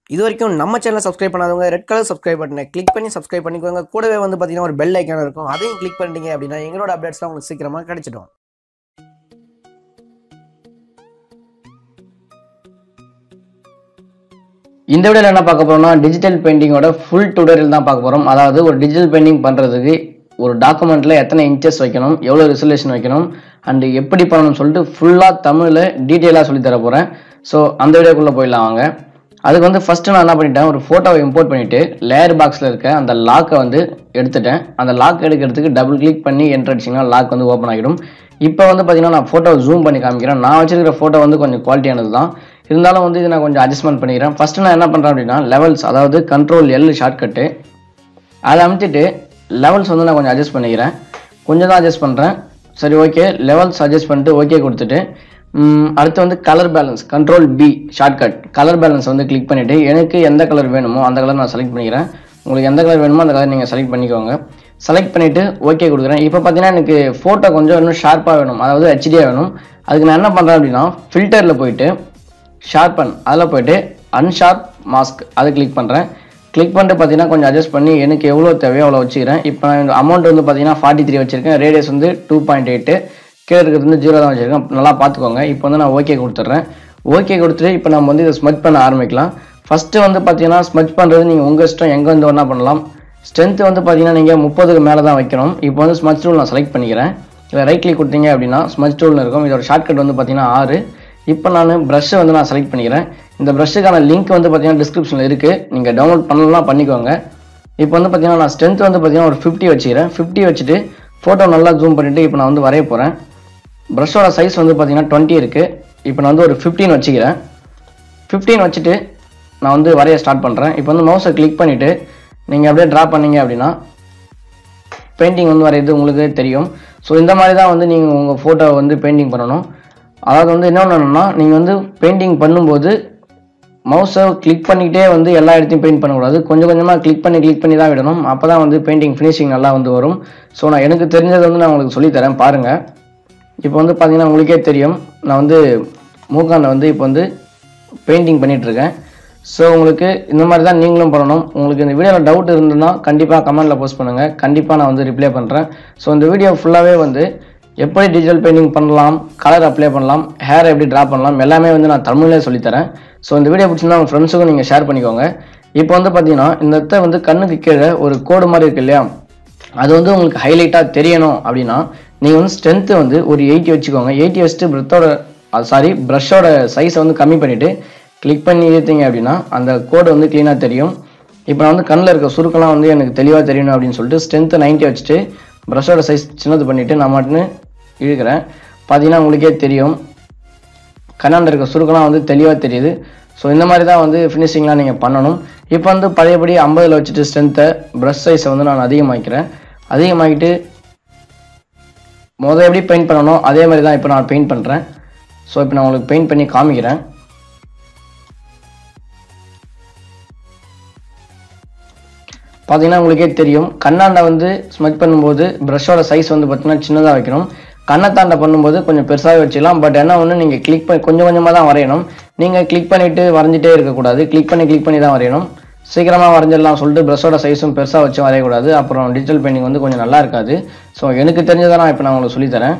இது வரைக்கும் நம்ம சேனலை சப்ஸ்கிரைப் பண்ணாதவங்க ரெட் கலர் சப்ஸ்கிரைப் பட்டனை கிளிக் பண்ணி சப்ஸ்கிரைப் பண்ணிக்கோங்க கூடவே வந்து பார்த்தீங்கன்னா ஒரு பெல் ஐக்கான இருக்கும் அதையும் கிளிக் பண்ணிட்டீங்க அப்படின்னா எங்களோட அப்டேட்ஸ்லாம் உங்களுக்கு சீக்கிரமாக கிடைச்சிடும் இந்த வீடியோவில் என்ன பார்க்க போறோம்னா டிஜிட்டல் பெயிண்டிங்கோட ஃபுல் டுடோரியல் தான் பார்க்க போகிறோம் அதாவது ஒரு டிஜிட்டல் பெயிண்டிங் பண்ணுறதுக்கு ஒரு டாக்குமெண்ட்டில் எத்தனை இன்ச்சஸ் வைக்கணும் எவ்வளோ ரிசல்யூஷன் வைக்கணும் அண்டு எப்படி பண்ணணும்னு சொல்லிட்டு ஃபுல்லாக தமிழில் டீட்டெயிலாக சொல்லி தர போகிறேன் ஸோ அந்த வீடியோக்குள்ளே போயிடலாம் வாங்க அதுக்கு வந்து ஃபஸ்ட்டு நான் என்ன பண்ணிட்டேன் ஒரு ஃபோட்டோவை இம்போர்ட் பண்ணிவிட்டு லேயர் பாக்ஸில் இருக்க அந்த லாக்கை வந்து எடுத்துட்டேன் அந்த லாக் எடுக்கிறதுக்கு டபுள் கிளிக் பண்ணி என்ட்ரு அடிச்சிங்கன்னா லாக் வந்து ஓப்பன் ஆகிடும் இப்போ வந்து பார்த்தீங்கன்னா நான் ஃபோட்டோ ஜூம் பண்ணி காமிக்கிறேன் நான் வச்சிருக்கிற ஃபோட்டோ வந்து கொஞ்சம் குவாலிட்டியானது தான் இருந்தாலும் வந்து இதை நான் கொஞ்சம் அட்ஜஸ்ட்மெண்ட் பண்ணிக்கிறேன் ஃபஸ்ட்டு நான் என்ன பண்ணுறேன் அப்படின்னா லெவல்ஸ் அதாவது கண்ட்ரோல் எல் ஷார்ட்கட்டு அதை அமைச்சிட்டு லெவல்ஸ் வந்து நான் கொஞ்சம் அட்ஜஸ்ட் பண்ணிக்கிறேன் கொஞ்சம் தான் அட்ஜஸ்ட் பண்ணுறேன் சரி ஓகே லெவல்ஸ் அட்ஜஸ்ட் பண்ணிட்டு ஓகே கொடுத்துட்டு ம், அடுத்து வந்து colour balance control B shortcut colour balance வந்து கிளிக் பண்ணிவிட்டு எனக்கு எந்த கலர் வேணுமோ அந்த கலர் நான் செலக்ட் பண்ணிக்கிறேன் உங்களுக்கு எந்த கலர் வேணுமோ அந்த கலர் நீங்கள் செலக்ட் பண்ணிக்கோங்க செலக்ட் பண்ணிவிட்டு ஓகே கொடுக்குறேன் இப்போ பார்த்தீங்கன்னா எனக்கு ஃபோட்டோ கொஞ்சம் இன்னும் ஷார்ப்பாக வேணும் அதாவது ஹெச்டியாக வேணும் அதுக்கு நான் என்ன பண்ணுறேன் அப்படின்னா ஃபில்டரில் போயிட்டு ஷார்பன் அதில் போயிட்டு அன்ஷார்ப் மாஸ்க் அதை கிளிக் பண்ணுறேன் கிளிக் பண்ணிட்டு பார்த்தீங்கன்னா கொஞ்சம் அட்ஜஸ்ட் பண்ணி எனக்கு எவ்வளோ தேவையோ அவ்வளோ வச்சுக்கிறேன் இப்போ நான் அமௌண்ட் வந்து பார்த்தீங்கன்னா ஃபார்ட்டி த்ரீ வச்சிருக்கேன் ரேடியஸ் வந்து டூ பாயிண்ட் எயிட்டு கீழே இருக்கிறது வந்து ஜீரோ தான் வச்சிருக்கேன் நல்லா பார்த்துக்கோங்க இப்போ வந்து நான் ஓகே கொடுத்துட்றேன் ஓகே கொடுத்துட்டு இப்போ நம்ம வந்து இதை ஸ்மச் பண்ண ஆரம்பிக்கலாம் ஃபஸ்ட்டு வந்து பார்த்தீங்கன்னா ஸ்மச் பண்ணுறது நீங்கள் உங்கள் இஷ்டம் எங்கே வந்து வேணால் பண்ணலாம் ஸ்ட்ரென்த் வந்து பார்த்தீங்கன்னா நீங்கள் முப்பதுக்கு மேலே தான் வைக்கணும் இப்போ வந்து ஸ்மச் டூல் நான் செலக்ட் பண்ணிக்கிறேன் இதில் ரைட் கிளிக் கொடுத்தீங்க அப்படின்னா ஸ்மச் டூல்னு இருக்கும் இதோட ஷார்ட்கட் வந்து பார்த்தீங்கன்னா ஆறு இப்போ நான் ப்ரஷ்ஷை வந்து நான் செலக்ட் பண்ணிக்கிறேன் இந்த ப்ரஷ்ஷுக்கான லிங்க் வந்து பார்த்தீங்கன்னா டிஸ்கிரிப்ஷனில் இருக்குது நீங்கள் டவுன்லோட் பண்ணலாம் பண்ணிக்கோங்க இப்போ வந்து பார்த்தீங்கன்னா நான் ஸ்ட்ரென்த் வந்து பார்த்தீங்கன்னா ஒரு ஃபிஃப்டி வச்சுக்கிறேன் ஃபிஃப்டி வச்சுட்டு ஃபோட்டோ நல்லா ஜூம் பண்ணிவிட்டு இப்போ நான் வந்து வரைய போகிறேன் ப்ரஷ்ஷோட சைஸ் வந்து பார்த்தீங்கன்னா டுவெண்ட்டி இருக்குது இப்போ நான் வந்து ஒரு ஃபிஃப்டீன் வச்சுக்கிறேன் ஃபிஃப்டீன் வச்சுட்டு நான் வந்து வரைய ஸ்டார்ட் பண்ணுறேன் இப்போ வந்து மவுஸை கிளிக் பண்ணிவிட்டு நீங்கள் அப்படியே ட்ரா பண்ணீங்க அப்படின்னா பெயிண்டிங் வந்து வரைகிறது உங்களுக்கு தெரியும் ஸோ இந்த மாதிரி தான் வந்து நீங்கள் உங்கள் ஃபோட்டோவை வந்து பெயிண்டிங் பண்ணணும் அதாவது வந்து என்ன பண்ணணும்னா நீங்கள் வந்து பெயிண்டிங் பண்ணும்போது மவுஸை கிளிக் பண்ணிக்கிட்டே வந்து எல்லா இடத்தையும் பெயிண்ட் பண்ணக்கூடாது கொஞ்சம் கொஞ்சமாக கிளிக் பண்ணி கிளிக் பண்ணி தான் விடணும் அப்போ தான் வந்து பெயிண்டிங் ஃபினிஷிங் நல்லா வந்து வரும் ஸோ நான் எனக்கு தெரிஞ்சதை வந்து நான் உங்களுக்கு சொல்லித்தரேன் பாருங்கள் இப்போ வந்து பார்த்தீங்கன்னா உங்களுக்கே தெரியும் நான் வந்து மூக்காண்டை வந்து இப்போ வந்து பெயிண்டிங் பண்ணிகிட்ருக்கேன் ஸோ உங்களுக்கு இந்த மாதிரி தான் நீங்களும் பண்ணணும் உங்களுக்கு இந்த வீடியோவில் டவுட் இருந்ததுன்னா கண்டிப்பாக கமெண்ட்டில் போஸ்ட் பண்ணுங்கள் கண்டிப்பாக நான் வந்து ரிப்ளை பண்ணுறேன் ஸோ இந்த வீடியோ ஃபுல்லாகவே வந்து எப்படி டிஜிட்டல் பெயிண்டிங் பண்ணலாம் கலர் அப்ளை பண்ணலாம் ஹேர் எப்படி ட்ரா பண்ணலாம் எல்லாமே வந்து நான் தமிழ்லேயே சொல்லித்தரேன் ஸோ இந்த வீடியோ பிடிச்சிருந்தா உங்கள் ஃப்ரெண்ட்ஸுக்கும் நீங்கள் ஷேர் பண்ணிக்கோங்க இப்போ வந்து பார்த்தீங்கன்னா இந்த இடத்த வந்து கண்ணுக்கு கீழே ஒரு கோடு மாதிரி இருக்கு இல்லையா அது வந்து உங்களுக்கு ஹைலைட்டாக தெரியணும் அப்படின்னா நீங்கள் வந்து ஸ்ட்ரென்த்து வந்து ஒரு எயிட்டி வச்சுக்கோங்க எயிட்டி வச்சுட்டு பிரெத்தோட சாரி ப்ரஷ்ஷோட சைஸை வந்து கம்மி பண்ணிவிட்டு கிளிக் பண்ணி இழுத்தீங்க அப்படின்னா அந்த கோடு வந்து க்ளீனாக தெரியும் இப்போ நான் வந்து கண்ணில் இருக்க சுருக்கெல்லாம் வந்து எனக்கு தெளிவாக தெரியணும் அப்படின்னு சொல்லிட்டு ஸ்ட்ரென்த்தை 90 வச்சுட்டு ப்ரஷ்ஷோட சைஸ் சின்னது பண்ணிவிட்டு நான் மட்டுன்னு இழுக்கிறேன் பார்த்தீங்கன்னா உங்களுக்கே தெரியும் கண்ணாண்ட இருக்க சுருக்கெல்லாம் வந்து தெளிவாக தெரியுது ஸோ இந்த மாதிரி தான் வந்து ஃபினிஷிங்லாம் நீங்கள் பண்ணணும் இப்போ வந்து பழையபடி ஐம்பதில் வச்சுட்டு ஸ்ட்ரென்த்தை ப்ரஷ் சைஸை வந்து நான் அதிகமாக்கிறேன் அதிகமாக்கிட்டு முதல் எப்படி பெயிண்ட் பண்ணணும் அதே மாதிரி தான் இப்போ நான் பெயிண்ட் பண்ணுறேன் ஸோ இப்போ நான் உங்களுக்கு பெயிண்ட் பண்ணி காமிக்கிறேன் பார்த்தீங்கன்னா உங்களுக்கே தெரியும் கண்ணாண்டை வந்து ஸ்மெச் பண்ணும்போது ப்ரஷ்ஷோட சைஸ் வந்து பார்த்தீங்கன்னா சின்னதாக வைக்கணும் கண்ணத்தாண்டை பண்ணும்போது கொஞ்சம் பெருசாகவே வச்சுக்கலாம் பட் என்ன ஒன்று நீங்கள் கிளிக் பண்ணி கொஞ்சம் கொஞ்சமாக தான் வரையணும் நீங்கள் கிளிக் பண்ணிவிட்டு வரைஞ்சிட்டே இருக்கக்கூடாது கிளிக் பண்ணி கிளிக் பண்ணி தான் வரையணும் சீக்கிரமாக வரைஞ்சிடலாம் சொல்லிட்டு ப்ரஷ்ஷோட சைஸும் பெருசாக வச்சு வரையக்கூடாது அப்புறம் டிஜிட்டல் பெயிண்டிங் வந்து கொஞ்சம் நல்லா இருக்காது ஸோ எனக்கு தெரிஞ்சதை நான் இப்போ நான் உங்களுக்கு சொல்லித்தரேன்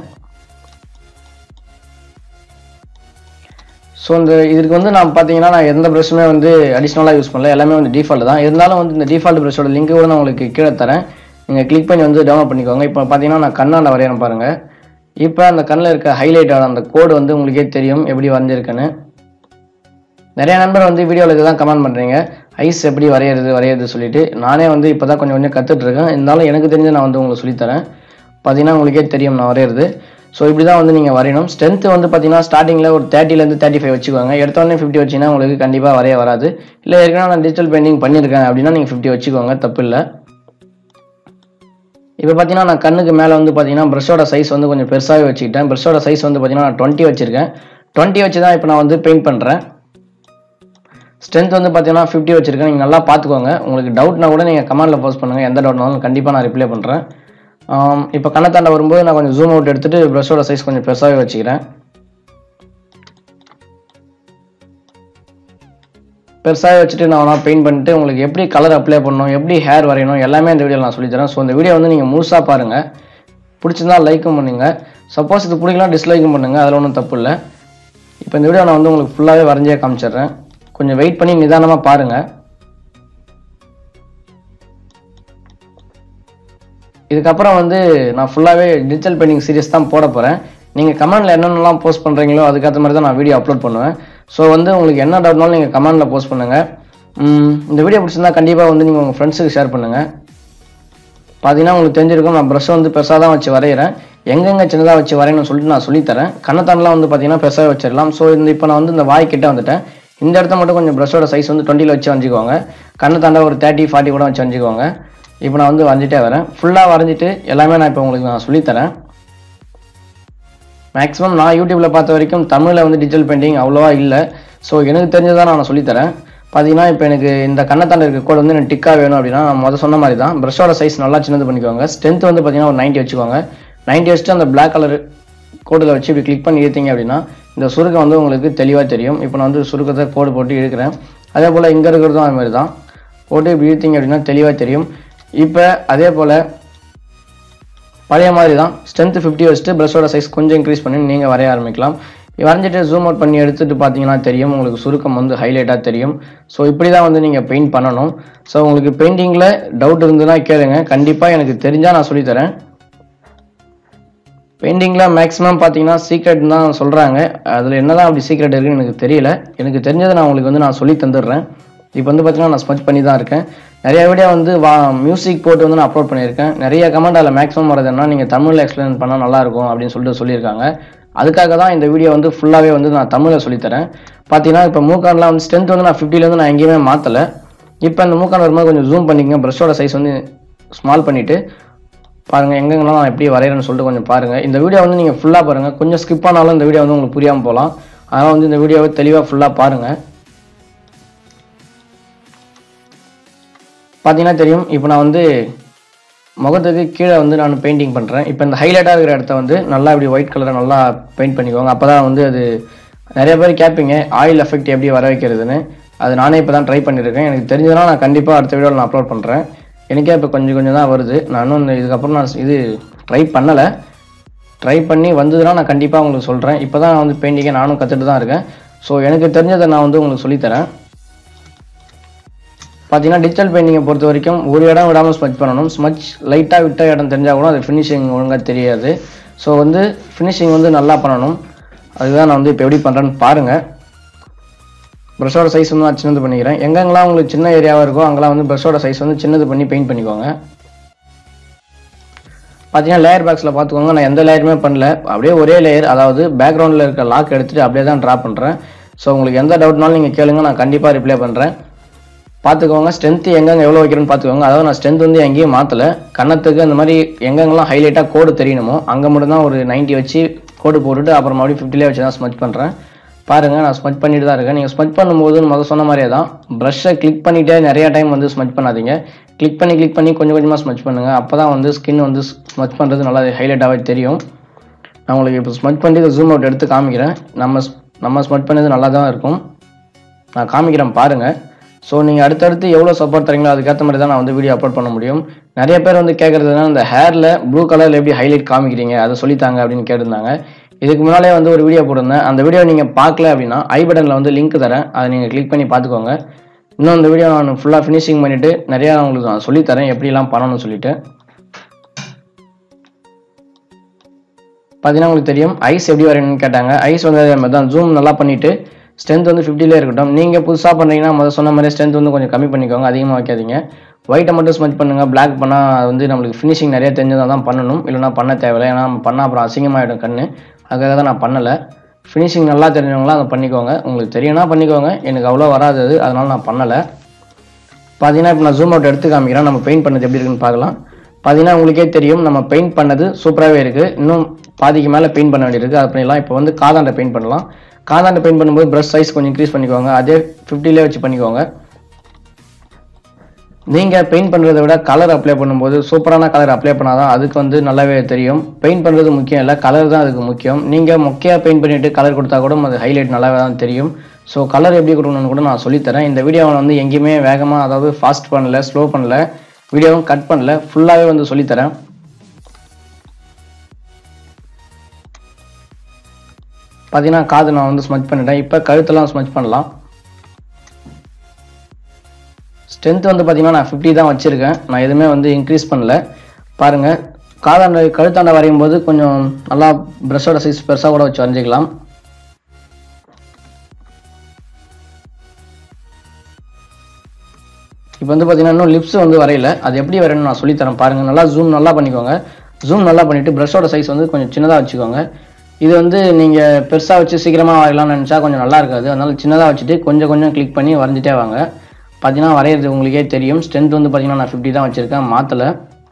ஸோ இந்த இதுக்கு வந்து நான் பார்த்தீங்கன்னா நான் எந்த ப்ரஷ்ஷுமே வந்து அடிஷ்னலாக யூஸ் பண்ணல எல்லாமே வந்து டிஃபால்ட் தான் இருந்தாலும் வந்து இந்த டிஃபால்ட் ப்ரஷோட லிங்க் கூட நான் உங்களுக்கு கீழே தரேன் நீங்கள் கிளிக் பண்ணி வந்து டவுன்லோட் பண்ணிக்கோங்க இப்போ பார்த்தீங்கன்னா நான் கண்ணாண்ட வரையறேன் பாருங்கள் இப்போ அந்த கண்ணில் இருக்க ஹைலைட்டான அந்த கோடு வந்து உங்களுக்கே தெரியும் எப்படி வரைஞ்சிருக்குன்னு நிறைய நண்பர் வந்து வீடியோவில் இதுதான் கமெண்ட் பண்ணுறீங்க ஐஸ் எப்படி வரையிறது வரையிறது சொல்லிட்டு நானே வந்து இப்போ தான் கொஞ்சம் கொஞ்சம் கற்றுட்டு இருக்கேன் இருந்தாலும் எனக்கு தெரிஞ்சு நான் வந்து உங்களுக்கு சொல்லித்தரேன் பார்த்தீங்கன்னா உங்களுக்கே தெரியும் நான் வரையிறது ஸோ இப்படி தான் வந்து நீங்கள் வரையணும் ஸ்ட்ரென்த் வந்து பார்த்தீங்கன்னா ஸ்டார்டிங்கில் ஒரு தேர்ட்டிலேருந்து தேர்ட்டி ஃபைவ் வச்சுக்கோங்க எடுத்தோடனே ஃபிஃப்டி வச்சிங்கன்னா உங்களுக்கு கண்டிப்பாக வரைய வராது இல்லை ஏற்கனவே நான் டிஜிட்டல் பெயிண்டிங் பண்ணியிருக்கேன் அப்படின்னா நீங்கள் ஃபிஃப்டி வச்சுக்கோங்க தப்பு இல்லை இப்போ பார்த்தீங்கன்னா நான் கண்ணுக்கு மேலே வந்து பார்த்தீங்கன்னா ப்ரஷோட சைஸ் வந்து கொஞ்சம் பெருசாகவே வச்சுக்கிட்டேன் ப்ரஷோட சைஸ் வந்து பார்த்தீங்கன்னா நான் டுவெண்ட்டி வச்சிருக்கேன் டுவெண்ட்டி வச்சு தான் இப்போ நான் வந்து பெயிண்ட் பண்ணுறேன் ஸ்ட்ரென்த் வந்து பார்த்தீங்கன்னா ஃபிஃப்டி வச்சிருக்கேன் நீங்கள் நல்லா பார்த்துக்கோங்க உங்களுக்கு டவுட்னா கூட நீங்கள் கமெண்ட்டில் போஸ்ட் பண்ணுங்கள் எந்த டவுட்னாலும் கண்டிப்பாக நான் ரிப்ளை பண்ணுறேன் இப்போ கண்ணத்தாண்ட வரும்போது நான் கொஞ்சம் ஜூம் அவுட் எடுத்துட்டு ப்ரஷோட சைஸ் கொஞ்சம் பெருசாகவே வச்சுக்கிறேன் பெருசாக வச்சுட்டு நான் வேணா பெயிண்ட் பண்ணிட்டு உங்களுக்கு எப்படி கலர் அப்ளை பண்ணணும் எப்படி ஹேர் வரையணும் எல்லாமே இந்த வீடியோவில் நான் சொல்லித்தரேன் ஸோ இந்த வீடியோ வந்து நீங்கள் முழுசாக பாருங்கள் பிடிச்சிருந்தா லைக்கும் பண்ணுங்க சப்போஸ் இது பிடிக்கலாம் டிஸ்லைக்கும் பண்ணுங்கள் அதில் ஒன்றும் தப்பு இல்லை இப்போ இந்த வீடியோ நான் வந்து உங்களுக்கு ஃபுல்லாகவே வரைஞ்சே காமிச்சிடுறேன் கொஞ்சம் வெயிட் பண்ணி நிதானமாக பாருங்கள் இதுக்கப்புறம் வந்து நான் ஃபுல்லாகவே டிஜிட்டல் பெயிண்டிங் சீரிஸ் தான் போட போகிறேன் நீங்கள் கமெண்டில் என்னென்னலாம் போஸ்ட் பண்ணுறீங்களோ அதுக்கேற்ற மாதிரி தான் நான் வீடியோ அப்லோட் பண்ணுவேன் ஸோ வந்து உங்களுக்கு என்ன டவுட்னாலும் நீங்கள் கமெண்டில் போஸ்ட் பண்ணுங்கள் உம், இந்த வீடியோ பிடிச்சிருந்தா கண்டிப்பாக வந்து நீங்கள் உங்கள் ஃப்ரெண்ட்ஸுக்கு ஷேர் பண்ணுங்கள் பார்த்தீங்கன்னா உங்களுக்கு தெரிஞ்சிருக்கும் நான் ப்ரஷ் வந்து பெருசாக தான் வச்சு வரைகிறேன் எங்கெங்கே சின்னதாக வச்சு வரையணும்னு சொல்லிட்டு நான் சொல்லித்தரேன் கண்ணத்தாண்டெலாம் வந்து பார்த்தீங்கன்னா பெருசாக வச்சிடலாம் ஸோ இந்த இப்போ நான் வந்து இந்த வாய் கிட்ட வந்துட்டேன் இந்த இடத்த மட்டும் கொஞ்சம் ப்ரஷோட சைஸ் வந்து டுவெண்ட்டியில் வச்சு வரைஞ்சிக்கோங்க கண்ணத்தாண்டா ஒரு தேர்ட்டி ஃபார்ட்டி கூட வச்சு வரைஞ்சிக்கோங்க இப்போ நான் வந்து வரைஞ்சிட்டே வரேன் ஃபுல்லாக வரைஞ்சிட்டு எல்லாமே நான் இப்போ உங்களுக்கு நான் சொல்லித்தரேன் மேக்ஸிமம் நான் யூடியூப்பில் பார்த்த வரைக்கும் தமிழில் வந்து டிஜிட்டல் பெயிண்டிங் அவ்வளோவா இல்லை ஸோ எனக்கு தெரிஞ்சதான் நான் சொல்லித்தரேன் பார்த்தீங்கன்னா இப்போ எனக்கு இந்த கண்ணத்தாண்ட இருக்க கோடு வந்து எனக்கு டிக்காக வேணும் அப்படின்னா நான் முதல் சொன்ன மாதிரி தான் ப்ரஷோட சைஸ் நல்லா சின்னது பண்ணிக்கோங்க ஸ்ட்ரென்த் வந்து பார்த்தீங்கன்னா ஒரு 90 வச்சுக்கோங்க 90 வச்சுட்டு அந்த Black கலர் கோடில் வச்சு இப்படி கிளிக் பண்ணி இழுத்தீங்க அப்படின்னா இந்த சுருக்கம் வந்து உங்களுக்கு தெளிவாக தெரியும் இப்போ நான் வந்து சுருக்கத்தை கோடு போட்டு இழுக்கிறேன் அதே போல் இங்கே இருக்கிறதும் அது மாதிரி தான் போட்டு இப்படி இழுத்தீங்க அப்படின்னா தெளிவாக தெரியும் இப்போ அதே போல் பழைய மாதிரி தான் ஸ்ட்ரென்த் ஃபிஃப்டி வச்சுட்டு ப்ரஷோட சைஸ் கொஞ்சம் இன்க்ரீஸ் பண்ணி நீங்கள் வரைய ஆரம்பிக்கலாம் வரைஞ்சிட்டு ஜூம் அவுட் பண்ணி எடுத்துட்டு பார்த்தீங்கன்னா தெரியும் உங்களுக்கு சுருக்கம் வந்து ஹைலைட்டாக தெரியும் ஸோ இப்படி தான் வந்து நீங்கள் பெயிண்ட் பண்ணணும் ஸோ உங்களுக்கு பெயிண்டிங்கில் டவுட் இருந்ததுன்னா கேளுங்க கண்டிப்பாக எனக்கு தெரிஞ்சால் நான் சொல்லித்தரேன் பெயிண்டிங்கில் மேக்ஸிமம் பார்த்தீங்கன்னா சீக்ரெட் தான் சொல்கிறாங்க அதில் என்னதான் அப்படி சீக்ரெட் இருக்குன்னு எனக்கு தெரியல எனக்கு தெரிஞ்சதை நான் உங்களுக்கு வந்து நான் சொல்லி தந்துடுறேன் இப்போ வந்து பார்த்தீங்கன்னா நான் ஸ்மச் பண்ணி தான் இருக்கேன் நிறைய வீடியோ வந்து வா மியூசிக் போட்டு வந்து நான் அப்லோட் பண்ணியிருக்கேன் நிறைய கமெண்ட் அதில் மேக்ஸிமம் வரது என்ன நீங்கள் தமிழில் எக்ஸ்பிளைன் பண்ணால் நல்லாயிருக்கும் அப்படின்னு சொல்லிட்டு சொல்லியிருக்காங்க அதுக்காக தான் இந்த வீடியோ வந்து ஃபுல்லாகவே வந்து நான் தமிழில் சொல்லித்தரேன் பார்த்தீங்கன்னா இப்போ மூக்கான்லாம் வந்து ஸ்ட்ரென்த் வந்து நான் 50 ல இருந்து நான் எங்கேயுமே மாற்றலை இப்போ அந்த மூக்கான் வரும்போது கொஞ்சம் ஜூம் பண்ணிக்கங்க ப்ரஷோட சைஸ் வந்து ஸ்மால் பண்ணிவிட்டு பாருங்கள் எங்கெங்கெல்லாம் நான் எப்படி வரைகிறேன்னு சொல்லிட்டு கொஞ்சம் பாருங்கள் இந்த வீடியோ வந்து நீங்கள் ஃபுல்லாக பாருங்கள் கொஞ்சம் ஸ்கிப் ஆனாலும் இந்த வீடியோ வந்து உங்களுக்கு புரியாமல் போகலாம் அதனால் வந்து இந்த வீடியோவை தெளிவாக ஃபுல்லாக பாருங்கள் பார்த்தீங்கன்னா தெரியும் இப்போ நான் வந்து முகத்துக்கு கீழே வந்து நான் பெயிண்டிங் பண்ணுறேன் இப்போ இந்த ஹைலைட்டாக இருக்கிற இடத்த வந்து நல்லா இப்படி ஒயிட் கலரை நல்லா பெயிண்ட் பண்ணிக்கோங்க அப்போ தான் வந்து அது நிறைய பேர் கேட்பீங்க ஆயில் எஃபெக்ட் எப்படி வர வைக்கிறதுன்னு அது நானே இப்போ தான் ட்ரை பண்ணியிருக்கேன் எனக்கு தெரிஞ்சதுனா நான் கண்டிப்பாக அடுத்த வீடியோவில் நான் அப்லோட் பண்ணுறேன் எனக்கே இப்போ கொஞ்சம் கொஞ்சம் தான் வருது நான் இன்னும் இந்த இதுக்கப்புறம் நான் இது ட்ரை பண்ணலை ட்ரை பண்ணி வந்ததுன்னா நான் கண்டிப்பாக உங்களுக்கு சொல்கிறேன் இப்போ தான் வந்து பெயிண்டிங்கை நானும் கற்றுட்டு தான் இருக்கேன் ஸோ எனக்கு தெரிஞ்சதை நான் வந்து உங்களுக்கு சொல்லித்தரேன் பார்த்தீங்கன்னா டிஜிட்டல் பெயிண்டிங்கை பொறுத்த வரைக்கும் ஒரு இடம் விடாமல் ஸ்மச் பண்ணணும் ஸ்மச் லைட்டாக விட்ட இடம் தெரிஞ்சால் கூட அது ஃபினிஷிங் ஒழுங்காக தெரியாது ஸோ வந்து ஃபினிஷிங் வந்து நல்லா பண்ணணும் அதுதான் நான் வந்து இப்போ எப்படி பண்ணுறேன்னு பாருங்கள் ப்ரஷோட சைஸ் வந்து நான் சின்னது பண்ணிக்கிறேன் எங்கெங்கெல்லாம் உங்களுக்கு சின்ன ஏரியாவாக இருக்கோ அங்கெல்லாம் வந்து ப்ரஷோட சைஸ் வந்து சின்னது பண்ணி பெயிண்ட் பண்ணிக்கோங்க பார்த்தீங்கன்னா லேயர் பாக்ஸில் பார்த்துக்கோங்க நான் எந்த லேயருமே பண்ணல அப்படியே ஒரே லேயர் அதாவது பேக்ரவுண்டில் இருக்க லாக் எடுத்துகிட்டு அப்படியே தான் ட்ரா பண்ணுறேன் ஸோ உங்களுக்கு எந்த டவுட்னாலும் நீங்கள் கேளுங்க நான் கண்டிப்பாக ரிப்ளை பண்ணுறேன் பார்த்துக்கோங்க ஸ்ட்ரென்த் எங்கெங்க எவ்வளோ வைக்கிறேன்னு பார்த்துக்கோங்க அதாவது நான் ஸ்ட்ரென்த் வந்து எங்கேயும் மாற்றலை கன்னத்துக்கு அந்த மாதிரி எங்கெங்கெல்லாம் ஹைலைட்டாக கோடு தெரியணுமோ அங்கே மட்டும் தான் ஒரு 90 வச்சு கோடு போட்டுட்டு அப்புறம் மறுபடியும் ஃபிஃப்டிலே வச்சு தான் ஸ்மச் பண்ணுறேன் பாருங்கள் நான் ஸ்மச் பண்ணிட்டு தான் இருக்கேன் நீங்கள் ஸ்மச் பண்ணும்போது முதல் சொன்ன மாதிரியே தான் ப்ரஷ்ஷை கிளிக் பண்ணிட்டே நிறைய டைம் வந்து ஸ்மச் பண்ணாதீங்க கிளிக் பண்ணி கிளிக் பண்ணி கொஞ்சம் கொஞ்சமாக ஸ்மச் பண்ணுங்கள் அப்போ தான் வந்து ஸ்கின் வந்து ஸ்மச் பண்ணுறது நல்லா ஹைலைட்டாகவே தெரியும் நான் உங்களுக்கு இப்போ ஸ்மச் பண்ணி இதை ஜூம் அவுட் எடுத்து காமிக்கிறேன் நம்ம ஸ்- நம்ம ஸ்மச் பண்ணது நல்லா தான் இருக்கும் நான் காமிக்கிறேன் பாருங்கள் ஸோ நீங்கள் அடுத்தடுத்து எவ்வளோ சப்போர்ட் தரீங்களோ அதுக்கேற்ற மாதிரி தான் நான் வந்து வீடியோ அப்லோட் பண்ண முடியும் நிறைய பேர் வந்து கேட்குறதுனா இந்த ஹேரில் ப்ளூ கலரில் எப்படி ஹைலைட் காமிக்கிறீங்க அதை சொல்லித்தாங்க அப்படின்னு கேட்டிருந்தாங்க இதுக்கு முன்னாலே வந்து ஒரு வீடியோ போட்டிருந்தேன் அந்த வீடியோ நீங்கள் பார்க்கல அப்படின்னா ஐ பட்டனில் வந்து லிங்க் தரேன் அதை நீங்கள் கிளிக் பண்ணி பார்த்துக்கோங்க இன்னும் இந்த வீடியோ நான் ஃபுல்லாக ஃபினிஷிங் பண்ணிவிட்டு நிறையா நான் உங்களுக்கு நான் சொல்லித்தரேன் எப்படிலாம் பண்ணணும்னு சொல்லிட்டு பார்த்தீங்கன்னா உங்களுக்கு தெரியும் ஐஸ் எப்படி வரையணும்னு கேட்டாங்க ஐஸ் வந்து அதே மாதிரி தான் ஜூம் நல்லா பண்ணிவிட்டு ஸ்ட்ரென்த் வந்து 50 லே இருக்கட்டும் நீங்கள் புதுசாக பண்ணுறீங்கன்னா முதல் சொன்ன மாதிரி ஸ்ட்ரென்த் வந்து கொஞ்சம் கம்மி பண்ணிக்கோங்க அதிகமாக வைக்காதீங்க ஒயிட்டை மட்டும் ஸ்மச் பண்ணுங்கள் Black பண்ணால் அது வந்து நம்மளுக்கு ஃபினிஷிங் நிறைய தெரிஞ்சதாக தான் பண்ணணும் இல்லைனா பண்ண தேவையில்லை ஏன்னா நம்ம பண்ணால் அப்புறம் அசிங்கமாகிடும் கண்ணு அதுக்காக தான் நான் பண்ணலை ஃபினிஷிங் நல்லா தெரிஞ்சவங்களாம் அதை பண்ணிக்கோங்க உங்களுக்கு தெரியும்னா பண்ணிக்கோங்க எனக்கு அவ்வளோ வராது அது அதனால் நான் பண்ணலை பார்த்தீங்கன்னா இப்போ நான் ஜூம் அவுட் எடுத்து காமிக்கிறேன் நம்ம பெயிண்ட் பண்ணது எப்படி இருக்குன்னு பார்க்கலாம் பார்த்தீங்கன்னா உங்களுக்கே தெரியும் நம்ம பெயிண்ட் பண்ணது சூப்பராகவே இருக்குது இன்னும் பாதிக்கு மேலே பெயிண்ட் பண்ண வேண்டியிருக்கு அது பண்ணிடலாம் இப்போ வந்து காதாண்ட பெயிண்ட் பண்ணலாம் காதாண்ட பெயிண்ட் பண்ணும்போது ப்ரஷ் சைஸ் கொஞ்சம் இன்க்ரீஸ் பண்ணிக்கோங்க அதே 50 லே வச்சு பண்ணிக்கோங்க நீங்கள் பெயிண்ட் பண்ணுறதை விட கலர் அப்ளை பண்ணும்போது சூப்பரான கலர் அப்ளை பண்ணாதான் அதுக்கு வந்து நல்லாவே தெரியும் பெயிண்ட் பண்ணுறது முக்கியம் இல்லை கலர் தான் அதுக்கு முக்கியம் நீங்கள் மொக்கையாக பெயிண்ட் பண்ணிவிட்டு கலர் கொடுத்தா கூட அது ஹைலைட் நல்லாவே தான் தெரியும் ஸோ கலர் எப்படி கொடுக்கணும்னு கூட நான் சொல்லித்தரேன் இந்த வீடியோவை வந்து எங்கேயுமே வேகமாக அதாவது ஃபாஸ்ட் பண்ணல ஸ்லோ பண்ணல வீடியோவும் கட் பண்ணல ஃபுல்லாகவே வந்து சொல்லித்தரேன் பார்த்தீங்கன்னா காது நான் வந்து ஸ்மச் பண்ணிட்டேன் இப்போ கழுத்தெல்லாம் ஸ்மச் பண்ணலாம் ஸ்ட்ரென்த் வந்து பார்த்தீங்கன்னா நான் ஃபிஃப்டி தான் வச்சுருக்கேன் நான் எதுவுமே வந்து இன்க்ரீஸ் பண்ணல பாருங்கள் காதாண்ட கழுத்தாண்ட வரையும் போது கொஞ்சம் நல்லா ப்ரெஷ்ஷோட சைஸ் பெருசாக கூட வச்சு வரைஞ்சிக்கலாம் இப்போ வந்து பார்த்தீங்கன்னா இன்னும் லிப்ஸ் வந்து வரையல அது எப்படி வரையணும்னு நான் சொல்லித்தரேன் பாருங்கள் நல்லா ஜூம் நல்லா பண்ணிக்கோங்க ஜூம் நல்லா பண்ணிவிட்டு ப்ரஷோட சைஸ் வந்து கொஞ்சம் சின்னதாக வச்சுக்கோங்க இது வந்து நீங்கள் பெருசாக வச்சு சீக்கிரமாக வரையலாம்னு நினச்சா கொஞ்சம் நல்லா இருக்காது அதனால சின்னதாக வச்சுட்டு கொஞ்சம் கொஞ்சம் கிளிக் பண்ணி வரைஞ்சிட்டே வாங்க பார்த்தீங்கன்னா வரைகிறது உங்களுக்கே தெரியும் ஸ்ட்ரென்த் வந்து பார்த்தீங்கன்னா நான் ஃபிஃப்டி தான் வச்சுருக்கேன் மாற்றலை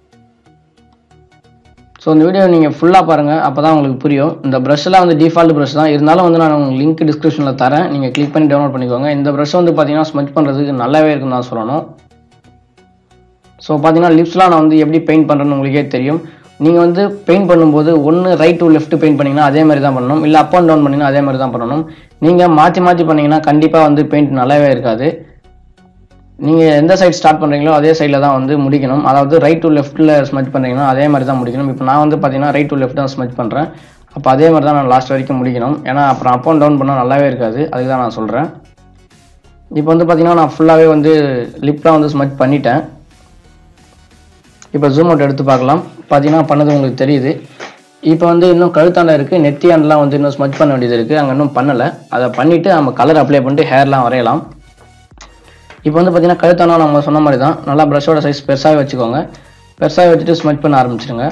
ஸோ இந்த வீடியோ நீங்கள் ஃபுல்லாக பாருங்கள் அப்போ தான் உங்களுக்கு புரியும் இந்த ப்ரஷ்லாம் வந்து டிஃபால்ட் ப்ரஷ் தான் இருந்தாலும் வந்து நான் உங்களுக்கு லிங்க் டிஸ்கிரிப்ஷனில் தரேன் நீங்கள் கிளிக் பண்ணி டவுன்லோட் பண்ணிக்கோங்க இந்த ப்ரஷ் வந்து பார்த்தீங்கன்னா ஸ்மச் பண்ணுறதுக்கு நல்லாவே இருக்குன்னு தான் சொல்லணும் ஸோ பார்த்தீங்கன்னா லிப்ஸ்லாம் நான் வந்து எப்படி பெயிண்ட் பண்ணுறேன்னு உங்களுக்கே தெரியும் நீங்கள் வந்து பெயிண்ட் பண்ணும்போது ஒன்று ரைட் டு லெஃப்ட் பெயிண்ட் பண்ணிங்கன்னா அதே மாதிரி தான் பண்ணணும் இல்லை அப் அண்ட் டவுன் பண்ணிங்கன்னா அதே மாதிரி தான் பண்ணணும் நீங்கள் மாற்றி மாற்றி பண்ணீங்கன்னா கண்டிப்பாக வந்து பெயிண்ட் நல்லாவே இருக்காது நீங்கள் எந்த சைடு ஸ்டார்ட் பண்ணுறீங்களோ அதே சைடில் தான் வந்து முடிக்கணும் அதாவது ரைட் டு லெஃப்ட்டில் ஸ்மச் பண்ணுறீங்கன்னா அதே மாதிரி தான் முடிக்கணும் இப்போ நான் வந்து பார்த்தீங்கன்னா ரைட் டு லெஃப்ட் தான் ஸ்மச் பண்ணுறேன் அப்போ அதே மாதிரி தான் நான் லாஸ்ட் வரைக்கும் முடிக்கணும் ஏன்னா அப்புறம் அப் அண்ட் டவுன் பண்ணால் நல்லாவே இருக்காது அதுக்கு தான் நான் சொல்கிறேன் இப்போ வந்து பார்த்தீங்கன்னா நான் ஃபுல்லாகவே வந்து லிப்லாம் வந்து ஸ்மச் பண்ணிட்டேன் இப்போ ஜூம் அவுட் எடுத்து பார்க்கலாம் பார்த்தீங்கன்னா பண்ணது உங்களுக்கு தெரியுது இப்போ வந்து இன்னும் கழுத்தாண்ட இருக்குது நெத்தியாண்டெலாம் வந்து இன்னும் ஸ்மச் பண்ண வேண்டியது இருக்குது அங்கே இன்னும் பண்ணலை அதை பண்ணிவிட்டு நம்ம கலர் அப்ளை பண்ணிட்டு ஹேர்லாம் வரையலாம் இப்போ வந்து பார்த்தீங்கன்னா கழுத்தானா நம்ம சொன்ன மாதிரி தான் நல்லா ப்ரஷோட சைஸ் பெருசாகவே வச்சுக்கோங்க பெருசாகவே வச்சுட்டு ஸ்மச் பண்ண ஆரம்பிச்சிடுங்க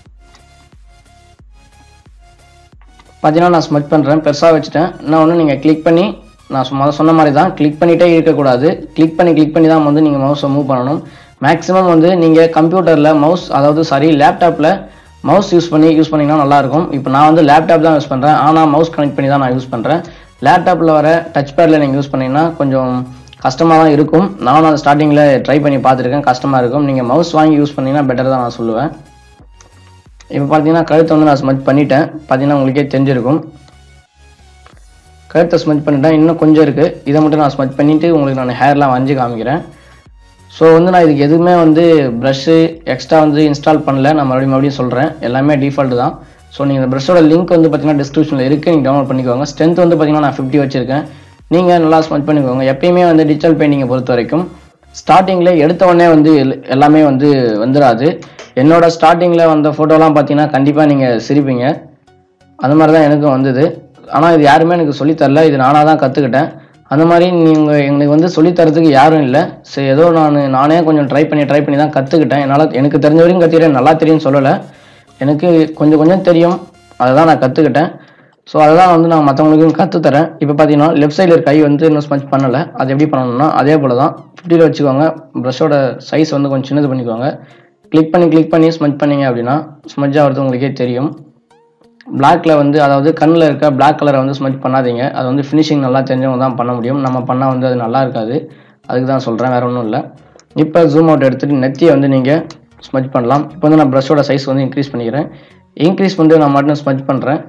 பார்த்தீங்கன்னா நான் ஸ்மச் பண்ணுறேன் பெருசாக வச்சுட்டேன் நான் ஒன்று நீங்கள் கிளிக் பண்ணி நான் சும்மா சொன்ன மாதிரி தான் கிளிக் பண்ணிகிட்டே இருக்கக்கூடாது கிளிக் பண்ணி கிளிக் பண்ணி தான் வந்து நீங்கள் மவுஸை மூவ் பண்ணணும் மேக்ஸிமம் வந்து நீங்கள் கம்ப்யூட்டரில் மவுஸ் அதாவது சாரி லேப்டாப்பில் மவுஸ் யூஸ் பண்ணி யூஸ் பண்ணிங்கன்னா நல்லாயிருக்கும் இப்போ நான் வந்து லேப்டாப் தான் யூஸ் பண்ணுறேன் ஆனால் மவுஸ் கனெக்ட் பண்ணி தான் நான் யூஸ் பண்ணுறேன் லேப்டாப்பில் வர டச் பேடில் நீங்கள் யூஸ் பண்ணிங்கன்னா கொஞ்சம் கஷ்டமாக தான் இருக்கும் நானும் அந்த ஸ்டார்டிங்கில் ட்ரை பண்ணி பார்த்துருக்கேன் கஷ்டமாக இருக்கும் நீங்கள் மவுஸ் வாங்கி யூஸ் பண்ணிங்கன்னா பெட்டர் தான் நான் சொல்லுவேன் இப்போ பார்த்தீங்கன்னா கழுத்தை வந்து நான் ஸ்மச் பண்ணிட்டேன் பார்த்தீங்கன்னா உங்களுக்கே தெரிஞ்சிருக்கும் கழுத்தை ஸ்மச் பண்ணிட்டேன் இன்னும் கொஞ்சம் இருக்குது இதை மட்டும் நான் ஸ்மச் பண்ணிவிட்டு உங்களுக்கு நான் ஹேர்லாம் வரைஞ்சி காமிக்கிறேன் ஸோ வந்து நான் இதுக்கு எதுவுமே வந்து ப்ரஷ்ஷு எக்ஸ்ட்ரா வந்து இன்ஸ்டால் பண்ணல நான் மறுபடியும் மறுபடியும் சொல்கிறேன் எல்லாமே டிஃபால்ட் தான் ஸோ நீங்கள் இந்த ப்ரஷ்ஷோட லிங்க் வந்து பார்த்தீங்கன்னா டிஸ்கிரிப்ஷனில் இருக்குது நீங்கள் டவுன்லோட் பண்ணிக்கோங்க ஸ்ட்ரென்த் வந்து பார்த்தீங்கன்னா நான் ஃபிஃப்டி வச்சிருக்கேன் நீங்கள் நல்லா ஸ்மச் பண்ணிக்கோங்க எப்பயுமே வந்து டிஜிட்டல் பெயிண்டிங்கை பொறுத்த வரைக்கும் ஸ்டார்டிங்கில் எடுத்த உடனே வந்து எல்- எல்லாமே வந்து வந்துடாது என்னோட ஸ்டார்டிங்கில் வந்த ஃபோட்டோலாம் பார்த்தீங்கன்னா கண்டிப்பாக நீங்கள் சிரிப்பீங்க அந்த மாதிரி தான் எனக்கும் வந்தது ஆனால் இது யாருமே எனக்கு சொல்லித் தரல இது நானாக தான் கற்றுக்கிட்டேன் அந்த மாதிரி நீங்கள் எங்களுக்கு வந்து சொல்லித் தரதுக்கு யாரும் இல்லை சரி ஏதோ நான் நானே கொஞ்சம் ட்ரை பண்ணி ட்ரை பண்ணி தான் கற்றுக்கிட்டேன் என்னால் எனக்கு தெரிஞ்ச வரைக்கும் கற்றுக்கிறேன் நல்லா தெரியும்னு சொல்லலை எனக்கு கொஞ்சம் கொஞ்சம் தெரியும் அதை தான் நான் கற்றுக்கிட்டேன் ஸோ அதை தான் வந்து நான் மற்றவங்களுக்கும் கற்றுத்தரேன் இப்போ பார்த்தீங்கன்னா லெஃப்ட் சைடில் கை வந்து இன்னும் ஸ்மச் பண்ணலை அது எப்படி பண்ணணும்னா அதே போல் தான் ஃபிஃப்டியில் வச்சுக்கோங்க ப்ரஷோட சைஸ் வந்து கொஞ்சம் சின்னது பண்ணிக்கோங்க கிளிக் பண்ணி கிளிக் பண்ணி ஸ்மச் பண்ணீங்க அப்படின்னா ஸ்மஜ் ஆகிறது உங்களுக்கே தெரியும் பிளாக்ல வந்து அதாவது கண்ணில் இருக்க Black கலரை வந்து ஸ்மச் பண்ணாதீங்க அது வந்து ஃபினிஷிங் நல்லா தெரிஞ்சவங்க தான் பண்ண முடியும் நம்ம பண்ணால் வந்து அது நல்லா இருக்காது அதுக்கு தான் சொல்கிறேன் வேற ஒன்றும் இல்லை இப்போ ஜூம் அவுட் எடுத்துகிட்டு நெத்தியை வந்து நீங்கள் ஸ்மச் பண்ணலாம் இப்போ வந்து நான் ப்ரஷோட சைஸ் வந்து இன்க்ரீஸ் பண்ணிக்கிறேன் இன்க்ரீஸ் பண்ணிட்டு நான் மட்டும் ஸ்மச் பண்ணுறேன்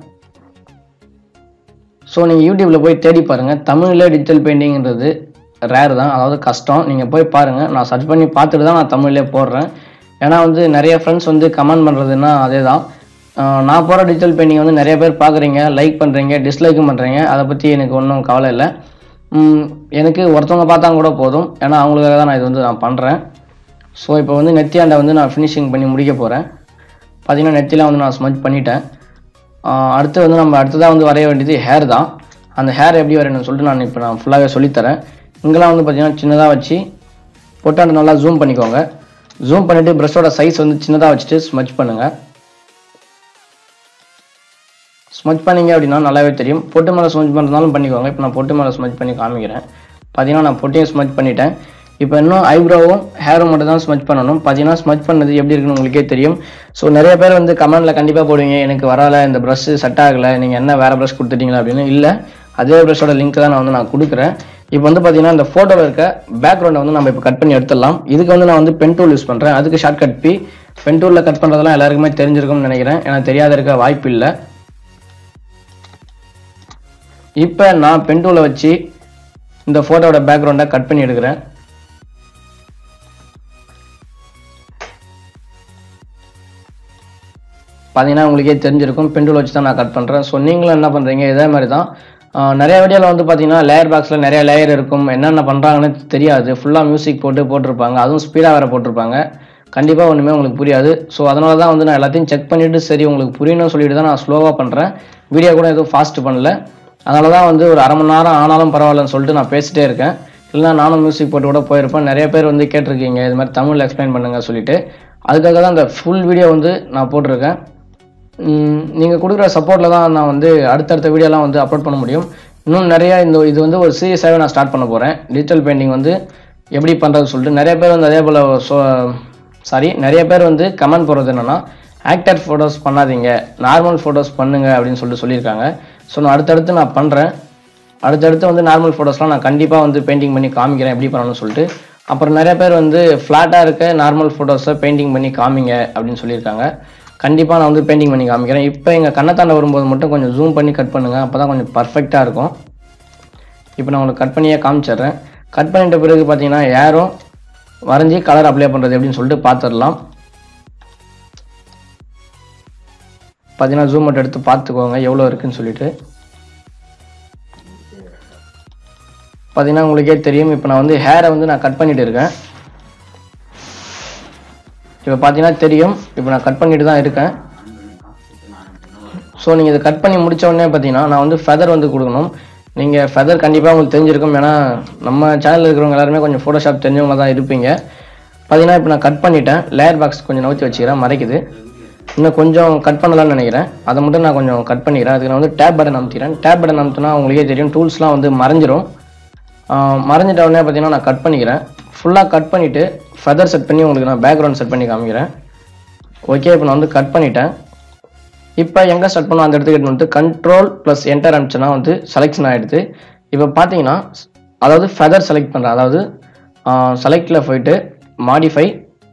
ஸோ நீங்கள் யூடியூப்பில் போய் தேடி பாருங்கள் தமிழில் டிஜிட்டல் பெயிண்டிங்கிறது ரேர் தான் அதாவது கஷ்டம் நீங்கள் போய் பாருங்கள் நான் சர்ச் பண்ணி பார்த்துட்டு தான் நான் தமிழ்லேயே போடுறேன் ஏன்னா வந்து நிறைய ஃப்ரெண்ட்ஸ் வந்து கமெண்ட் பண்ணுறதுன்னா அதே தான் ஆஹ் நான் போகிற டிஜிட்டல் பெயிண்டிங் வந்து நிறைய பேர் பார்க்குறீங்க லைக் பண்ணுறீங்க டிஸ்லைக்கும் பண்ணுறீங்க அதை பற்றி எனக்கு ஒன்றும் கவலை இல்லை உம், எனக்கு ஒருத்தவங்க பார்த்தா கூட போதும் ஏன்னா அவங்களுக்காக தான் நான் இது வந்து நான் பண்ணுறேன் ஸோ இப்போ வந்து நெத்தியாண்டை வந்து நான் ஃபினிஷிங் பண்ணி முடிக்க போகிறேன் பார்த்தீங்கன்னா நெத்திலாம் வந்து நான் ஸ்மச் பண்ணிட்டேன் ஆஹ் அடுத்து வந்து நம்ம அடுத்ததாக வந்து வரைய வேண்டியது ஹேர் தான் அந்த ஹேர் எப்படி வரையணும்னு சொல்லிட்டு நான் இப்போ நான் ஃபுல்லாகவே சொல்லித்தரேன் இங்கெல்லாம் வந்து பார்த்தீங்கன்னா சின்னதாக வச்சு பொட்டாண்டு நல்லா ஜூம் பண்ணிக்கோங்க ஜூம் பண்ணிவிட்டு ப்ரஷோட சைஸ் வந்து சின்னதாக வச்சுட்டு ஸ்மச் பண்ணுங்கள் ஸ்மச் பண்ணீங்க அப்படின்னா நல்லாவே தெரியும் பொட்டு மேலே ஸ்மச் பண்ணுறதுனாலும் பண்ணிக்கோங்க இப்போ நான் பொட்டு மேலே ஸ்மச் பண்ணி காமிக்கிறேன் பார்த்தீங்கன்னா நான் பொட்டையும் ஸ்மச் பண்ணிட்டேன் இப்போ இன்னும் ஐப்ரோவும் ஹேரும் மட்டும் தான் ஸ்மச் பண்ணணும் பார்த்தீங்கன்னா ஸ்மச் பண்ணது எப்படி இருக்குன்னு உங்களுக்கே தெரியும் ஸோ நிறைய பேர் வந்து கமெண்ட்டில் கண்டிப்பாக போடுவீங்க எனக்கு வரல இந்த ப்ரஷ் செட் ஆகலை நீங்கள் என்ன வேறு ப்ரஷ் கொடுத்துட்டீங்களா அப்படின்னு இல்லை அதே ப்ரஷோட லிங்க் தான் நான் வந்து நான் கொடுக்குறேன் இப்போ வந்து பார்த்தீங்கன்னா இந்த ஃபோட்டோவில் இருக்க பேக்ரவுண்டை வந்து நம்ம இப்போ கட் பண்ணி எடுத்துடலாம் இதுக்கு வந்து நான் வந்து பென் டூல் யூஸ் பண்ணுறேன் அதுக்கு ஷார்ட் கட் பி பென் டூலில் கட் பண்ணுறதெல்லாம் எல்லாருக்குமே தெரிஞ்சிருக்கும்னு நினைக்கிறேன் எனக்கு தெரியாத இருக்க வாய்ப்பு இல்லை இப்போ நான் பென் டூலை வச்சு இந்த ஃபோட்டோட பேக்ரவுண்டை கட் பண்ணி எடுக்கிறேன் பார்த்தீங்கன்னா உங்களுக்கே தெரிஞ்சிருக்கும் பெண்டுல் வச்சு தான் நான் கட் பண்ணுறேன் ஸோ நீங்களும் என்ன பண்ணுறீங்க இதே மாதிரி தான் ஆஹ் நிறைய வீடியோவில் வந்து பார்த்தீங்கன்னா லேயர் பாக்ஸில் நிறைய லேயர் இருக்கும் என்னென்ன பண்ணுறாங்கன்னு தெரியாது ஃபுல்லாக மியூசிக் போட்டு போட்டிருப்பாங்க அதுவும் ஸ்பீடாக வேறு போட்டிருப்பாங்க கண்டிப்பாக ஒன்றுமே உங்களுக்கு புரியாது ஸோ அதனால தான் வந்து நான் எல்லாத்தையும் செக் பண்ணிவிட்டு சரி உங்களுக்கு புரியணும்னு சொல்லிட்டு தான் நான் ஸ்லோவாக பண்ணுறேன் வீடியோ கூட எதுவும் ஃபாஸ்ட் பண்ணல அதனால தான் வந்து ஒரு அரை மணி நேரம் ஆனாலும் பரவாயில்லன்னு சொல்லிட்டு நான் பேசிட்டே இருக்கேன் இல்லைனா நானும் மியூசிக் போட்டு கூட போயிருப்பேன் நிறைய பேர் வந்து கேட்டிருக்கீங்க இது மாதிரி தமிழில் எக்ஸ்பிளைன் பண்ணுங்க சொல்லிட்டு அதுக்காக தான் அந்த ஃபுல் வீடியோ வந்து நான் போட்டிருக்கேன் நீங்கள் கொடுக்குற சப்போர்ட்டில் தான் நான் வந்து அடுத்தடுத்த வீடியோலாம் வந்து அப்லோட் பண்ண முடியும் இன்னும் நிறையா இந்த இது வந்து ஒரு சீரியஸாகவே நான் ஸ்டார்ட் பண்ண போகிறேன் டிஜிட்டல் பெயிண்டிங் வந்து எப்படி பண்ணுறது சொல்லிட்டு நிறைய பேர் வந்து அதே போல் சொ சாரி நிறைய பேர் வந்து கமெண்ட் போடுறது என்னென்னா ஆக்டர் ஃபோட்டோஸ் பண்ணாதீங்க நார்மல் ஃபோட்டோஸ் பண்ணுங்க அப்படின்னு சொல்லிட்டு சொல்லியிருக்காங்க ஸோ நான் அடுத்தடுத்து நான் பண்ணுறேன் அடுத்தடுத்து வந்து நார்மல் ஃபோட்டோஸ்லாம் நான் கண்டிப்பாக வந்து பெயிண்டிங் பண்ணி காமிக்கிறேன் எப்படி பண்ணணும்னு சொல்லிட்டு அப்புறம் நிறைய பேர் வந்து ஃப்ளாட்டாக இருக்க நார்மல் ஃபோட்டோஸை பெயிண்டிங் பண்ணி காமிங்க அப்படின்னு சொல்லியிருக்காங்க கண்டிப்பாக நான் வந்து பெயிண்டிங் பண்ணி காமிக்கிறேன் இப்போ எங்கள் கண்ணத்தாண்ட வரும்போது மட்டும் கொஞ்சம் ஜூம் பண்ணி கட் பண்ணுங்கள் அப்போ தான் கொஞ்சம் பர்ஃபெக்டாக இருக்கும் இப்போ நான் உங்களுக்கு கட் பண்ணியே காமிச்சிடுறேன் கட் பண்ணிட்ட பிறகு பார்த்தீங்கன்னா யாரும் வரைஞ்சி கலர் அப்ளை பண்ணுறது எப்படின்னு சொல்லிட்டு பார்த்துடலாம் பார்த்தீங்கன்னா ஜூம் அவுட் எடுத்து பார்த்துக்கோங்க எவ்வளோ இருக்குன்னு சொல்லிட்டு பார்த்தீங்கன்னா உங்களுக்கே தெரியும் இப்போ நான் வந்து ஹேரை வந்து நான் கட் பண்ணிட்டு இருக்கேன் இப்போ பார்த்தீங்கன்னா தெரியும் இப்போ நான் கட் பண்ணிட்டு தான் இருக்கேன் ஸோ நீங்கள் இதை கட் பண்ணி முடிச்ச உடனே பார்த்தீங்கன்னா நான் வந்து ஃபெதர் வந்து கொடுக்கணும் நீங்கள் ஃபெதர் கண்டிப்பாக உங்களுக்கு தெரிஞ்சிருக்கும் ஏன்னா நம்ம சேனலில் இருக்கிறவங்க எல்லாருமே கொஞ்சம் ஃபோட்டோஷாப் தெரிஞ்சவங்க தான் இருப்பீங்க பார்த்தீங்கன்னா இப்போ நான் கட் பண்ணிட்டேன் லேயர் பாக்ஸ் கொஞ்சம் நவுத்தி வச்சுக்கிறேன் மறைக்குது இன்னும் கொஞ்சம் கட் பண்ணலாம்னு நினைக்கிறேன் அதை மட்டும் நான் கொஞ்சம் கட் பண்ணிக்கிறேன் அதுக்கு நான் வந்து டேப் பட்டன் அமுத்திக்கிறேன் டேப் பட்டன் அமுத்துனா உங்களுக்கே தெரியும் டூல்ஸ்லாம் வந்து மறைஞ்சிரும் ஆஹ் மறைஞ்சிட்ட உடனே பார்த்தீங்கன்னா நான் கட் பண்ணிக்கிறேன் ஃபுல்லாக கட் பண்ணிவிட்டு ஃபெதர் செட் பண்ணி உங்களுக்கு நான் பேக்ரவுண்ட் செட் பண்ணி காமிக்கிறேன் ஓகே இப்போ நான் வந்து கட் பண்ணிட்டேன் இப்போ எங்கே ஸ்டார்ட் பண்ணோம் அந்த இடத்துக்கு எடுத்துட்டு வந்து கண்ட்ரோல் ப்ளஸ் என்டர் அனுப்பிச்சோன்னா வந்து செலெக்ஷன் ஆகிடுது இப்போ பார்த்தீங்கன்னா அதாவது ஃபெதர் செலக்ட் பண்ணுறேன் அதாவது செலக்டில் போயிட்டு மாடிஃபை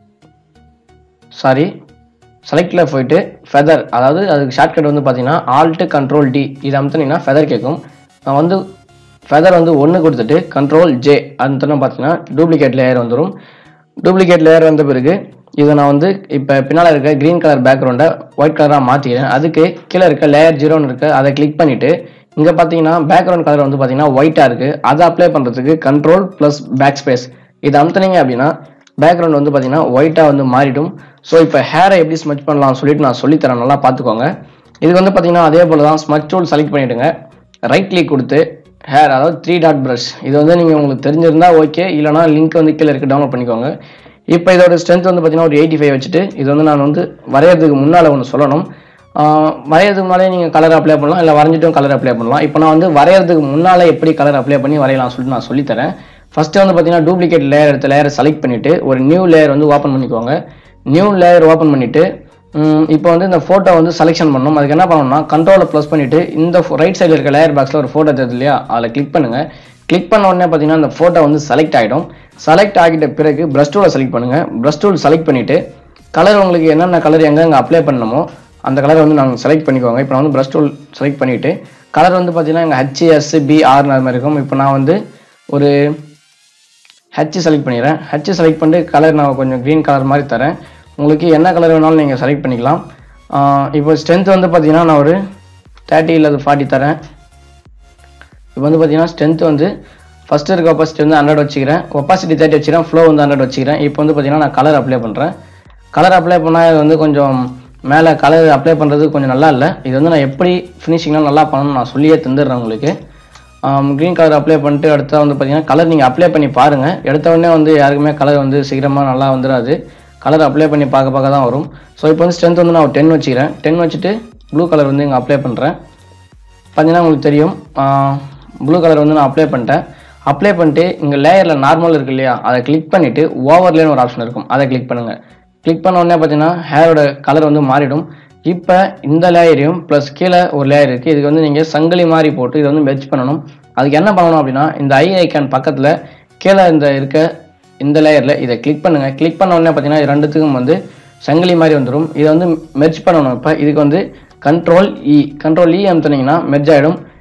சாரி செலக்டில் போயிட்டு ஃபெதர் அதாவது அதுக்கு ஷார்ட்கட் வந்து பார்த்தீங்கன்னா ஆல்ட்டு கண்ட்ரோல் டி இது அமுத்துனீங்கன்னா ஃபெதர் கேட்கும் நான் வந்து ஃபெதர் வந்து ஒன்று கொடுத்துட்டு கண்ட்ரோல் ஜே அமுத்தினா பார்த்தீங்கன்னா டூப்ளிகேட் லேயர் வந்துடும் டூப்ளிகேட் லேயர் வந்த பிறகு இதை நான் வந்து இப்போ பின்னால் இருக்க க்ரீன் கலர் பேக்ரவுண்டை ஒயிட் கலராக மாற்றிக்கிறேன் அதுக்கு கீழே இருக்க லேயர் ஜீரோன்னு இருக்கு அதை கிளிக் பண்ணிவிட்டு இங்கே பார்த்தீங்கன்னா பேக்ரவுண்ட் கலர் வந்து பார்த்தீங்கன்னா ஒயிட்டாக இருக்குது அதை அப்ளை பண்ணுறதுக்கு கண்ட்ரோல் ப்ளஸ் பேக் ஸ்பேஸ் இதை அமுத்துனீங்க அப்படின்னா பேக்ரவுண்ட் வந்து பார்த்தீங்கன்னா ஒயிட்டாக வந்து மாறிடும் ஸோ இப்போ ஹேரை எப்படி ஸ்மச் பண்ணலாம்னு சொல்லிட்டு நான் சொல்லித்தரேன் நல்லா பார்த்துக்கோங்க இது வந்து பார்த்தீங்கன்னா அதே போல் தான் ஸ்மச் டூல் செலக்ட் பண்ணிவிடுங்க ரைட் கிளிக் கொடுத்து ஹேர் அதாவது த்ரீ டாட் ப்ரஷ் இது வந்து நீங்கள் உங்களுக்கு தெரிஞ்சிருந்தா ஓகே இல்லைனா லிங்க் வந்து கீழே இருக்கு டவுன்லோட் பண்ணிக்கோங்க இப்போ இதோட ஸ்ட்ரென்த் வந்து பார்த்தீங்கன்னா ஒரு எயிட்டி ஃபைவ் வச்சுட்டு இது வந்து நான் வந்து வரையறதுக்கு முன்னால் ஒன்று சொல்லணும் ஆஹ் வரையறதுக்கு முன்னாலே நீங்கள் கலர் அப்ளை பண்ணலாம் இல்லை வரைஞ்சிட்டும் கலர் அப்ளை பண்ணலாம் இப்போ நான் வந்து வரையறதுக்கு முன்னால் எப்படி கலர் அப்ளை பண்ணி வரையலாம் சொல்லிட்டு நான் சொல்லித்தரேன் ஃபஸ்ட்டு வந்து பார்த்தீங்கன்னா டூப்ளிகேட் லேயர் எடுத்த லேயரை செலக்ட் பண்ணிவிட்டு ஒரு நியூ லேயர் வந்து ஓப்பன் பண்ணிக்கோங்க நியூ லேயர் ஓப்பன் பண்ணிவிட்டு இப்போ வந்து இந்த ஃபோட்டோ வந்து செலெக்ஷன் பண்ணணும் அதுக்கு என்ன பண்ணணும்னா கண்ட்ரோலை ப்ளஸ் பண்ணிவிட்டு இந்த ரைட் சைடில் இருக்க லேயர் பாக்ஸில் ஒரு ஃபோட்டோ தெரியுது இல்லையா அதில் கிளிக் பண்ணுங்கள் கிளிக் பண்ண உடனே பார்த்தீங்கன்னா அந்த ஃபோட்டோ வந்து செலக்ட் ஆகிடும் செலக்ட் ஆகிட்ட பிறகு ப்ரஷ் டூலை செலக்ட் பண்ணுங்கள் ப்ரஷ் டூல் செலக்ட் பண்ணிவிட்டு கலர் உங்களுக்கு என்னென்ன கலர் எங்கெங்கே அப்ளை பண்ணணுமோ அந்த கலரை வந்து நாங்கள் செலக்ட் பண்ணிக்கோங்க இப்போ நான் வந்து ப்ரஷ் டூல் செலக்ட் பண்ணிவிட்டு கலர் வந்து பார்த்தீங்கன்னா எங்கள் ஹெச்எஸ் பி ஆர்னு அது மாதிரி இருக்கும் இப்போ நான் வந்து ஒரு ஹச் செலக்ட் பண்ணிடுறேன் ஹச் செலக்ட் பண்ணிட்டு கலர் நான் கொஞ்சம் க்ரீன் கலர் மாதிரி தரேன் உங்களுக்கு என்ன கலர் வேணாலும் நீங்கள் செலக்ட் பண்ணிக்கலாம் ஆஹ் இப்போ ஸ்ட்ரென்த் வந்து பார்த்தீங்கன்னா நான் ஒரு தேர்ட்டி இல்லை ஃபார்ட்டி தரேன் இப்போ வந்து பார்த்தீங்கன்னா ஸ்ட்ரென்த் வந்து ஃபஸ்ட்டு இருக்க ஒப்பாசிட்டி வந்து ஹண்ட்ரட் வச்சுக்கிறேன் ஒப்பாசிட்டி தேர்ட்டி வச்சுக்கிறேன் ஃப்ளோ வந்து ஹண்ட்ரட் வச்சுக்கிறேன் இப்போ வந்து பார்த்தீங்கன்னா நான் கலர் அப்ளை பண்ணுறேன் கலர் அப்ளை பண்ணால் இது வந்து கொஞ்சம் மேலே கலர் அப்ளை பண்ணுறது கொஞ்சம் நல்லா இல்லை இது வந்து நான் எப்படி ஃபினிஷிங்லாம் நல்லா பண்ணணும்னு நான் சொல்லியே தந்துடுறேன் உங்களுக்கு க்ரீன் கலர் அப்ளை பண்ணிட்டு அடுத்தா வந்து பார்த்தீங்கன்னா கலர் நீங்கள் அப்ளை பண்ணி பாருங்கள் எடுத்த உடனே வந்து யாருக்குமே கலர் வந்து சீக்கிரமாக நல்லா வந்துடாது கலர் அப்ளை பண்ணி பார்க்க பார்க்க தான் வரும் ஸோ இப்போ வந்து ஸ்ட்ரென்த் வந்து நான் ஒரு டென் வச்சுக்கிறேன் டென் வச்சுட்டு ப்ளூ கலர் வந்து இங்கே அப்ளை பண்ணுறேன் பார்த்தீங்கன்னா உங்களுக்கு தெரியும் ப்ளூ கலர் வந்து நான் அப்ளை பண்ணிட்டேன் அப்ளை பண்ணிட்டு இங்கே லேயரில் நார்மல் இருக்கு இல்லையா அதை கிளிக் பண்ணிவிட்டு ஓவர்லேன்னு ஒரு ஆப்ஷன் இருக்கும் அதை கிளிக் பண்ணுங்கள் கிளிக் பண்ண உடனே பார்த்தீங்கன்னா ஹேரோட கலர் வந்து மாறிடும் இப்போ இந்த லேயரையும் ப்ளஸ் கீழே ஒரு லேயர் இருக்குது இதுக்கு வந்து நீங்கள் சங்கிலி மாதிரி போட்டு இதை வந்து மெர்ச் பண்ணணும் அதுக்கு என்ன பண்ணணும் அப்படின்னா இந்த ஐ ஐக்கான் பக்கத்தில் கீழே இந்த இருக்க இந்த லேயரில் இதை கிளிக் பண்ணுங்கள் கிளிக் பண்ண உடனே பார்த்தீங்கன்னா இது ரெண்டுத்துக்கும் வந்து சங்கிலி மாதிரி வந்துடும் இதை வந்து மெர்ச் பண்ணணும் இப்போ இதுக்கு வந்து கண்ட்ரோல் இ கண்ட்ரோல் இ அமுத்துனீங்கன்னா மெர்ஜ் ஆகிடும்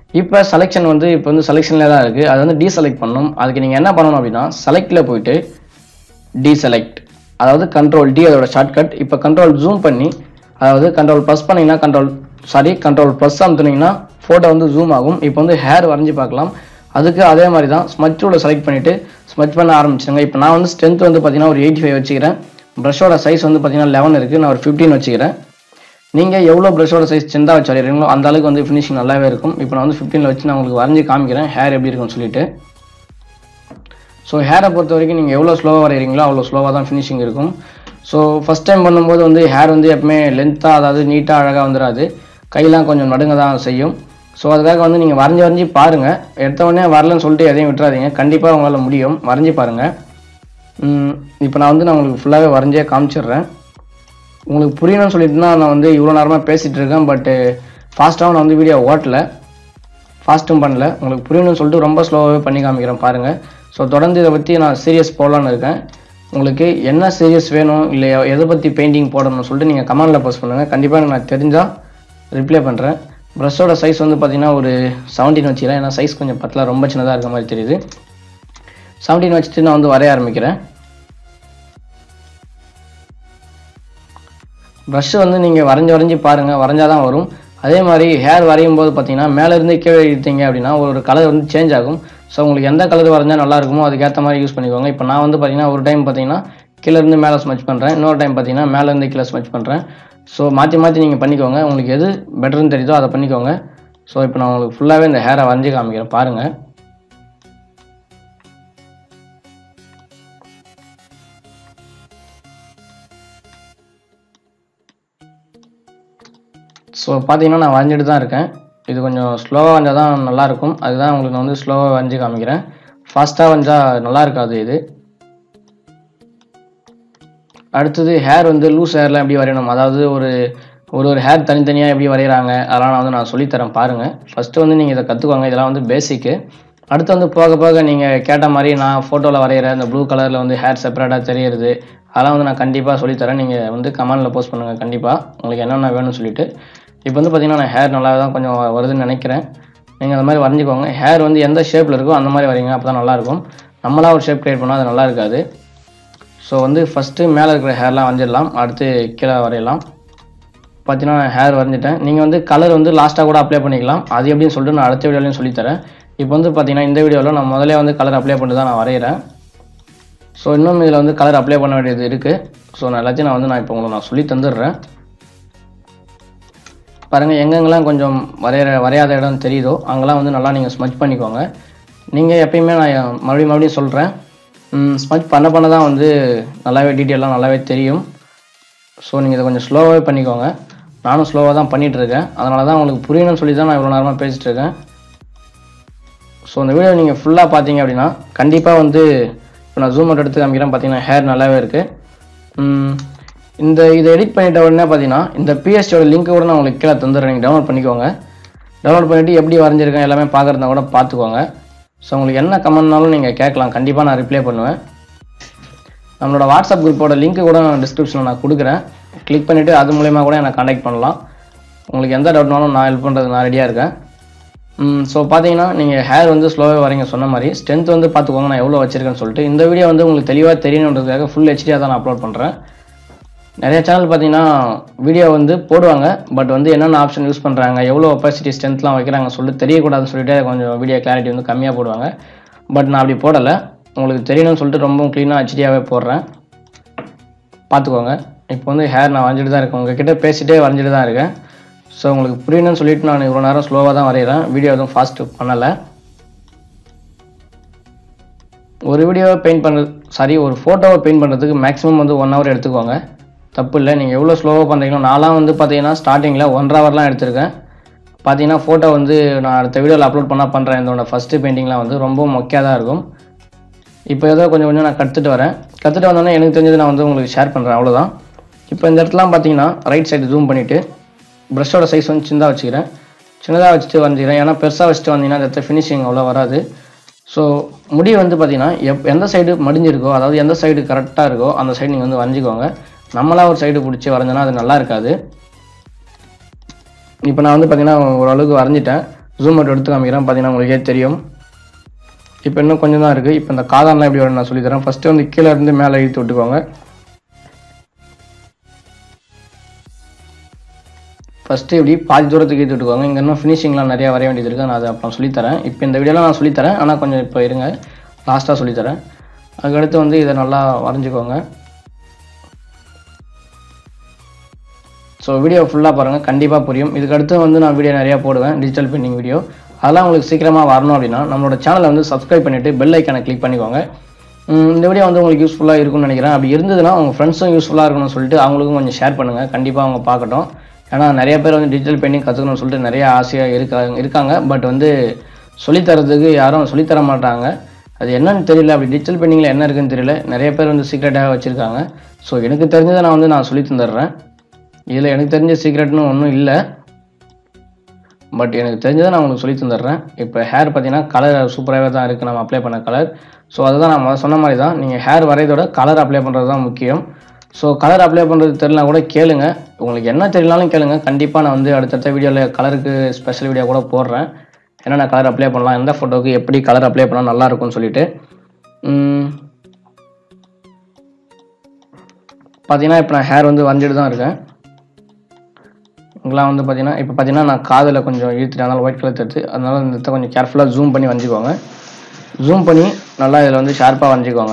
இப்போ செலெக்ஷன் வந்து இப்போ வந்து செலெக்ஷனில் தான் இருக்குது அது வந்து டீசெலக்ட் பண்ணணும் அதுக்கு நீங்கள் என்ன பண்ணணும் அப்படின்னா செலக்டில் போயிட்டு டீசெலக்ட் அதாவது கண்ட்ரோல் டி அதோட ஷார்ட்கட் இப்போ கண்ட்ரோல் ஜூம் பண்ணி அதாவது கண்ட்ரோல் ப்ளஸ் பண்ணிங்கன்னா கண்ட்ரோல் சாரி கண்ட்ரோல் ப்ளஸ் அமுத்துனீங்கன்னா ஃபோட்டோ வந்து ஜூம் ஆகும் இப்போ வந்து ஹேர் வரைஞ்சி பார்க்கலாம் அதுக்கு அதே மாதிரி தான் ஸ்மச் டூலை செலக்ட் பண்ணிவிட்டு ஸ்மச் பண்ண ஆரம்பிச்சிருங்க இப்போ நான் வந்து ஸ்ட்ரென்த் வந்து பார்த்தீங்கன்னா ஒரு எயிட்டி ஃபைவ் வச்சுக்கிறேன் ப்ரஷோட சைஸ் வந்து பார்த்தீங்கன்னா லெவன் இருக்குது நான் ஒரு ஃபிஃப்டீன் வச்சுக்கிறேன் நீங்கள் எவ்வளோ ப்ரஷோட சைஸ் சின்னதாக வச்சு வரைகிறீங்களோ அந்த அளவுக்கு வந்து ஃபினிஷிங் நல்லாவே இருக்கும் இப்போ நான் வந்து ஃபிஃப்டீனில் வச்சு நான் உங்களுக்கு வரைஞ்சி காமிக்கிறேன் ஹேர் எப்படி இருக்கும்னு சொல்லிட்டு ஸோ ஹேரை பொறுத்த வரைக்கும் நீங்கள் எவ்வளோ ஸ்லோவாக வரைகிறீங்களோ அவ்வளோ ஸ்லோவாக தான் ஃபினிஷிங் இருக்கும் ஸோ ஃபஸ்ட் டைம் பண்ணும்போது வந்து ஹேர் வந்து எப்பவுமே லென்த்தாக அதாவது நீட்டாக அழகாக வந்துடாது கையெல்லாம் கொஞ்சம் நடுங்க தான் செய்யும் ஸோ அதுக்காக வந்து நீங்கள் வரைஞ்சி வரைஞ்சி பாருங்கள் எடுத்த உடனே வரலன்னு சொல்லிட்டு எதையும் விட்டுறாதீங்க கண்டிப்பாக உங்களால் முடியும் வரைஞ்சி பாருங்கள் இப்போ நான் வந்து நான் உங்களுக்கு ஃபுல்லாகவே வரைஞ்சே காமிச்சிடுறேன் உங்களுக்கு புரியணும்னு சொல்லிட்டு தான் நான் வந்து இவ்வளோ நேரமாக பேசிகிட்டு இருக்கேன் பட்டு ஃபாஸ்ட்டாகவும் நான் வந்து வீடியோ ஓட்டல ஃபாஸ்ட்டும் பண்ணல உங்களுக்கு புரியணும்னு சொல்லிட்டு ரொம்ப ஸ்லோவாகவே பண்ணி காமிக்கிறேன் பாருங்கள் ஸோ தொடர்ந்து இதை பற்றி நான் சீரியஸ் போடலான்னு இருக்கேன் உங்களுக்கு என்ன சீரியஸ் வேணும் இல்லை எதை பற்றி பெயிண்டிங் போடணும்னு சொல்லிட்டு நீங்கள் கமெண்டில் போஸ்ட் பண்ணுங்கள் கண்டிப்பாக எனக்கு நான் தெரிஞ்சால் ரிப்ளை பண்ணுறேன் ப்ரஷோட சைஸ் வந்து பார்த்தீங்கன்னா ஒரு செவன்டீன் வச்சுக்கிறேன் ஏன்னா சைஸ் கொஞ்சம் பத்தல ரொம்ப சின்னதாக இருக்க மாதிரி தெரியுது செவன்டீன் வச்சுட்டு நான் வந்து வரைய ஆரம்பிக்கிறேன் ப்ரஷ் வந்து நீங்கள் வரைஞ்சி வரைஞ்சி பாருங்கள் வரைஞ்சாதான் தான் வரும் அதே மாதிரி ஹேர் வரையும் போது பார்த்தீங்கன்னா மேலேருந்து கீழே இழுத்தீங்க அப்படின்னா ஒரு கலர் வந்து சேஞ்ச் ஆகும் ஸோ உங்களுக்கு எந்த கலர் வரைஞ்சா நல்லா இருக்குமோ அதுக்கேற்ற மாதிரி யூஸ் பண்ணிக்கோங்க இப்போ நான் வந்து பார்த்தீங்கன்னா ஒரு டைம் பார்த்தீங்கன்னா கீழேருந்து மேலே ஸ்மச் பண்ணுறேன் இன்னொரு டைம் பார்த்தீங்கன்னா மேலேருந்து கீழே ஸ்மச் பண்ணுறேன் ஸோ மாற்றி மாற்றி நீங்கள் பண்ணிக்கோங்க உங்களுக்கு எது பெட்டர்னு தெரியுதோ அதை பண்ணிக்கோங்க ஸோ இப்போ நான் உங்களுக்கு ஃபுல்லாகவே இந்த ஹேரை வரைஞ்சி காமிக்கிறேன் பாருங்கள் ஸோ பார்த்தீங்கன்னா நான் வரைஞ்சிட்டு தான் இருக்கேன் இது கொஞ்சம் ஸ்லோவாக வரைஞ்சால் தான் நல்லாயிருக்கும் அதுதான் உங்களுக்கு நான் வந்து ஸ்லோவாக வரைஞ்சி காமிக்கிறேன் ஃபாஸ்ட்டாக வரைஞ்சால் நல்லா இருக்காது இது அடுத்தது ஹேர் வந்து லூஸ் ஹேர்லாம் எப்படி வரையணும் அதாவது ஒரு ஒரு ஒரு ஹேர் தனித்தனியாக எப்படி வரைகிறாங்க அதெல்லாம் நான் வந்து நான் சொல்லித்தரேன் பாருங்கள் ஃபஸ்ட்டு வந்து நீங்கள் இதை கற்றுக்கோங்க இதெல்லாம் வந்து பேசிக்கு அடுத்து வந்து போக போக நீங்கள் கேட்ட மாதிரி நான் ஃபோட்டோவில் வரைகிற இந்த ப்ளூ கலரில் வந்து ஹேர் செப்பரேட்டாக தெரியறது அதெல்லாம் வந்து நான் கண்டிப்பாக சொல்லித்தரேன் நீங்கள் வந்து கமெண்டில் போஸ்ட் பண்ணுங்கள் கண்டிப்பாக உங்களுக்கு என்னென்ன வேணும்னு சொல்லிட்டு இப்போ வந்து பார்த்தீங்கன்னா நான் ஹேர் நல்லா தான் கொஞ்சம் வருதுன்னு நினைக்கிறேன் நீங்கள் அந்த மாதிரி வரைஞ்சிக்கோங்க ஹேர் வந்து எந்த ஷேப்பில் இருக்கோ அந்த மாதிரி வரைங்க அப்போ தான் நல்லாயிருக்கும் நம்மளா ஒரு ஷேப் க்ரியேட் பண்ணால் அது நல்லா இருக்காது ஸோ வந்து ஃபஸ்ட்டு மேலே இருக்கிற ஹேர்லாம் வரைஞ்சிடலாம் அடுத்து கீழே வரையலாம் பார்த்தீங்கன்னா நான் ஹேர் வரைஞ்சிட்டேன் நீங்கள் வந்து கலர் வந்து லாஸ்ட்டாக கூட அப்ளை பண்ணிக்கலாம் அது எப்படின்னு சொல்லிட்டு நான் அடுத்த வீடியோலையும் சொல்லித்தரேன் இப்போ வந்து பார்த்தீங்கன்னா இந்த வீடியோவில் நான் முதல்ல வந்து கலர் அப்ளை பண்ணிட்டு தான் நான் வரைகிறேன் ஸோ இன்னும் இதில் வந்து கலர் அப்ளை பண்ண வேண்டியது இருக்குது ஸோ நான் எல்லாத்தையும் நான் வந்து நான் இப்போ உங்களுக்கு நான் சொல்லி தந்துடுறேன் பாருங்கள் எங்கெங்கெல்லாம் கொஞ்சம் வரைகிற வரையாத இடம் தெரியுதோ அங்கெல்லாம் வந்து நல்லா நீங்கள் ஸ்மச் பண்ணிக்கோங்க நீங்கள் எப்பயுமே நான் மறுபடியும் மறுபடியும் சொல்கிறேன் ஸ்மச் பண்ண பண்ண தான் வந்து நல்லாவே டீட்டெயிலாக நல்லாவே தெரியும் ஸோ நீங்கள் இதை கொஞ்சம் ஸ்லோவாகவே பண்ணிக்கோங்க நானும் ஸ்லோவாக தான் பண்ணிகிட்டு இருக்கேன் அதனால தான் உங்களுக்கு புரியணும்னு சொல்லி தான் நான் இவ்வளோ நேரமாக பேசிகிட்டு இருக்கேன் ஸோ இந்த வீடியோ நீங்கள் ஃபுல்லாக பார்த்தீங்க அப்படின்னா கண்டிப்பாக வந்து இப்போ நான் ஜூம் அவுட் எடுத்து காமிக்கிறேன் பார்த்தீங்கன்னா ஹேர் நல்லாவே இருக்குது இந்த இதை எடிட் பண்ணிட்ட உடனே பார்த்தீங்கன்னா இந்த பிஎஸ்டியோட லிங்க் கூட நான் உங்களுக்கு கீழே தந்துடுறேன் நீங்கள் டவுன்லோட் பண்ணிக்கோங்க டவுன்லோட் பண்ணிவிட்டு எப்படி வரைஞ்சிருக்கேன் எல்லாமே பார்க்குறதா கூட பார்த்துக்கோங்க ஸோ உங்களுக்கு என்ன கமெண்ட்னாலும் நீங்கள் கேட்கலாம் கண்டிப்பாக நான் ரிப்ளை பண்ணுவேன் நம்மளோட வாட்ஸ்அப் குரூப்போட லிங்க் கூட நான் டிஸ்கிரிப்ஷனில் நான் கொடுக்குறேன் கிளிக் பண்ணிவிட்டு அது மூலயமா கூட என்னை காண்டாக்ட் பண்ணலாம் உங்களுக்கு எந்த டவுட்னாலும் நான் ஹெல்ப் பண்ணுறது நான் ரெடியாக இருக்கேன் ஸோ பார்த்தீங்கன்னா நீங்கள் ஹேர் வந்து ஸ்லோவாக வரீங்க சொன்ன மாதிரி ஸ்ட்ரென்த் வந்து பார்த்துக்கோங்க நான் எவ்வளோ வச்சிருக்கேன்னு சொல்லிட்டு இந்த வீடியோ வந்து உங்களுக்கு தெளிவாக தெரியணுன்றதுக்காக ஃபுல் ஹெச்டியாக தான் நான் அப்லோட் பண்ணுறேன் நிறைய சேனல் பார்த்தீங்கன்னா வீடியோ வந்து போடுவாங்க பட் வந்து என்னென்ன ஆப்ஷன் யூஸ் பண்ணுறாங்க எவ்வளோ ஒப்பாசிட்டி ஸ்ட்ரென்த்லாம் வைக்கிறாங்க சொல்லிட்டு தெரியக்கூடாதுன்னு சொல்லிட்டு கொஞ்சம் வீடியோ கிளாரிட்டி வந்து கம்மியாக போடுவாங்க பட் நான் அப்படி போடலை உங்களுக்கு தெரியணும்னு சொல்லிட்டு ரொம்ப க்ளீனாக ஹெச்டியாகவே போடுறேன் பார்த்துக்கோங்க இப்போ வந்து ஹேர் நான் வரைஞ்சிட்டு தான் இருக்கேன் உங்ககிட்ட பேசிட்டே வரைஞ்சிட்டு தான் இருக்கேன் ஸோ உங்களுக்கு புரியணும்னு சொல்லிட்டு நான் இவ்வளோ நேரம் ஸ்லோவாக தான் வரைகிறேன் வீடியோ எதுவும் ஃபாஸ்ட்டு பண்ணலை ஒரு வீடியோவை பெயிண்ட் பண்ணுறது சாரி ஒரு ஃபோட்டோவை பெயிண்ட் பண்ணுறதுக்கு மேக்ஸிமம் வந்து ஒன் ஹவர் எடுத்துக்கோங்க தப்பு இல்லை நீங்கள் எவ்வளோ ஸ்லோவாக பண்ணுறீங்களோ நான்லாம் வந்து பார்த்தீங்கன்னா ஸ்டார்டிங்கில் ஒன்றரை ஹவர்லாம் எடுத்திருக்கேன் பார்த்தீங்கன்னா ஃபோட்டோ வந்து நான் அடுத்த வீடியோவில் அப்லோட் பண்ணால் பண்ணுறேன் இதோட ஃபஸ்ட்டு பெயிண்டிங்லாம் வந்து ரொம்ப மொக்கையாக தான் இருக்கும் இப்போ ஏதோ கொஞ்சம் கொஞ்சம் நான் கற்றுட்டு வரேன் கற்றுட்டு வந்தோடனே எனக்கு தெரிஞ்சது நான் வந்து உங்களுக்கு ஷேர் பண்ணுறேன் அவ்வளோதான் இப்போ இந்த இடத்துலாம் பார்த்தீங்கன்னா ரைட் சைடு ஜூம் பண்ணிவிட்டு ப்ரஷோட சைஸ் வந்து சின்னதாக வச்சுக்கிறேன் சின்னதாக வச்சுட்டு வரைஞ்சிக்கிறேன் ஏன்னா பெருசாக வச்சுட்டு வந்தீங்கன்னா இந்த ஃபினிஷிங் அவ்வளோ வராது ஸோ முடி வந்து பார்த்தீங்கன்னா எப் எந்த சைடு மடிஞ்சிருக்கோ அதாவது எந்த சைடு கரெக்டாக இருக்கோ அந்த சைடு நீங்கள் வந்து வரைஞ்சிக்கோங்க நம்மளா ஒரு சைடு பிடிச்சி வரைஞ்சோன்னா அது நல்லா இருக்காது இப்போ நான் வந்து பார்த்தீங்கன்னா ஓரளவுக்கு வரைஞ்சிட்டேன் ஜூம் அவுட் எடுத்து காமிக்கிறேன் பார்த்தீங்கன்னா உங்களுக்கே தெரியும் இப்போ இன்னும் கொஞ்சம் தான் இருக்குது இப்போ இந்த காதான்லாம் எப்படி வரும் நான் சொல்லித்தரேன் ஃபஸ்ட்டு வந்து கீழே இருந்து மேலே இழுத்து விட்டுக்கோங்க ஃபஸ்ட்டு இப்படி பாதி தூரத்துக்கு இழுத்து விட்டுக்கோங்க இங்கே இன்னும் ஃபினிஷிங்லாம் நிறையா வரைய வேண்டியது இருக்குது நான் அதை அப்புறம் சொல்லித்தரேன் இப்போ இந்த வீடியோலாம் நான் சொல்லித்தரேன் ஆனால் கொஞ்சம் இப்போ இருங்க லாஸ்ட்டாக சொல்லித்தரேன் அதுக்கடுத்து வந்து இதை நல்லா வரைஞ்சிக்கோங்க ஸோ வீடியோ ஃபுல்லாக பாருங்கள் கண்டிப்பாக புரியும் இதுக்கு அடுத்து வந்து நான் வீடியோ நிறையா போடுவேன் டிஜிட்டல் பெயிண்டிங் வீடியோ அதெல்லாம் உங்களுக்கு சீக்கிரமாக வரணும் அப்படின்னா நம்மளோட சேனலை வந்து சப்ஸ்கிரைப் பண்ணிவிட்டு பெல் ஐக்கானை கிளிக் பண்ணிக்கோங்க உம், இந்த வீடியோ வந்து உங்களுக்கு யூஸ்ஃபுல்லாக இருக்கும்னு நினைக்கிறேன் அப்படி இருந்ததுன்னா உங்கள் ஃப்ரெண்ட்ஸும் யூஸ்ஃபுல்லாக இருக்கணும்னு சொல்லிட்டு அவங்களுக்கும் கொஞ்சம் ஷேர் பண்ணுங்கள் கண்டிப்பாக அவங்க பார்க்கட்டும் ஏன்னா நிறைய பேர் வந்து டிஜிட்டல் பெயிண்டிங் கற்றுக்கணும்னு சொல்லிட்டு நிறைய ஆசையாக இருக்காங்க இருக்காங்க பட் வந்து சொல்லித்தரதுக்கு யாரும் சொல்லித்தர மாட்டாங்க அது என்னன்னு தெரியல அப்படி டிஜிட்டல் பெயிண்டிங்கில் என்ன இருக்குன்னு தெரியல நிறைய பேர் வந்து சீக்ரெட்டாக வச்சுருக்காங்க ஸோ எனக்கு தெரிஞ்சதை நான் வந்து நான் சொல்லி தந்துடுறேன் இதில் எனக்கு தெரிஞ்ச சீக்ரெட்னு ஒன்றும் இல்லை பட் எனக்கு தெரிஞ்சதை நான் உங்களுக்கு சொல்லி தந்துடுறேன் இப்போ ஹேர் பார்த்தீங்கன்னா கலர் சூப்பராகவே தான் இருக்குது நம்ம அப்ளை பண்ண கலர் ஸோ அதுதான் நான் முதல்ல சொன்ன மாதிரி தான் நீங்கள் ஹேர் வரையதோட கலர் அப்ளை பண்ணுறது தான் முக்கியம் ஸோ கலர் அப்ளை பண்ணுறது தெரியலனா கூட கேளுங்க உங்களுக்கு என்ன தெரியலனாலும் கேளுங்க கண்டிப்பாக நான் வந்து அடுத்தடுத்த வீடியோவில் கலருக்கு ஸ்பெஷல் வீடியோ கூட போடுறேன் என்னென்ன கலர் அப்ளை பண்ணலாம் எந்த ஃபோட்டோக்கு எப்படி கலர் அப்ளை பண்ணால் நல்லா இருக்கும்னு சொல்லிட்டு உம், பார்த்தீங்கன்னா இப்போ நான் ஹேர் வந்து வரைஞ்சிட்டு தான் இருக்கேன் இங்கெல்லாம் வந்து பார்த்தீங்கன்னா இப்போ பார்த்தீங்கன்னா நான் காதில் கொஞ்சம் இழுத்துட்டு அதனால ஒயிட் கலர் எடுத்து அதனால இந்த இடத்த கொஞ்சம் கேர்ஃபுல்லாக ஜூம் பண்ணி வரைஞ்சிக்கோங்க ஜூம் பண்ணி நல்லா இதில் வந்து ஷார்ப்பாக வரைஞ்சிக்கோங்க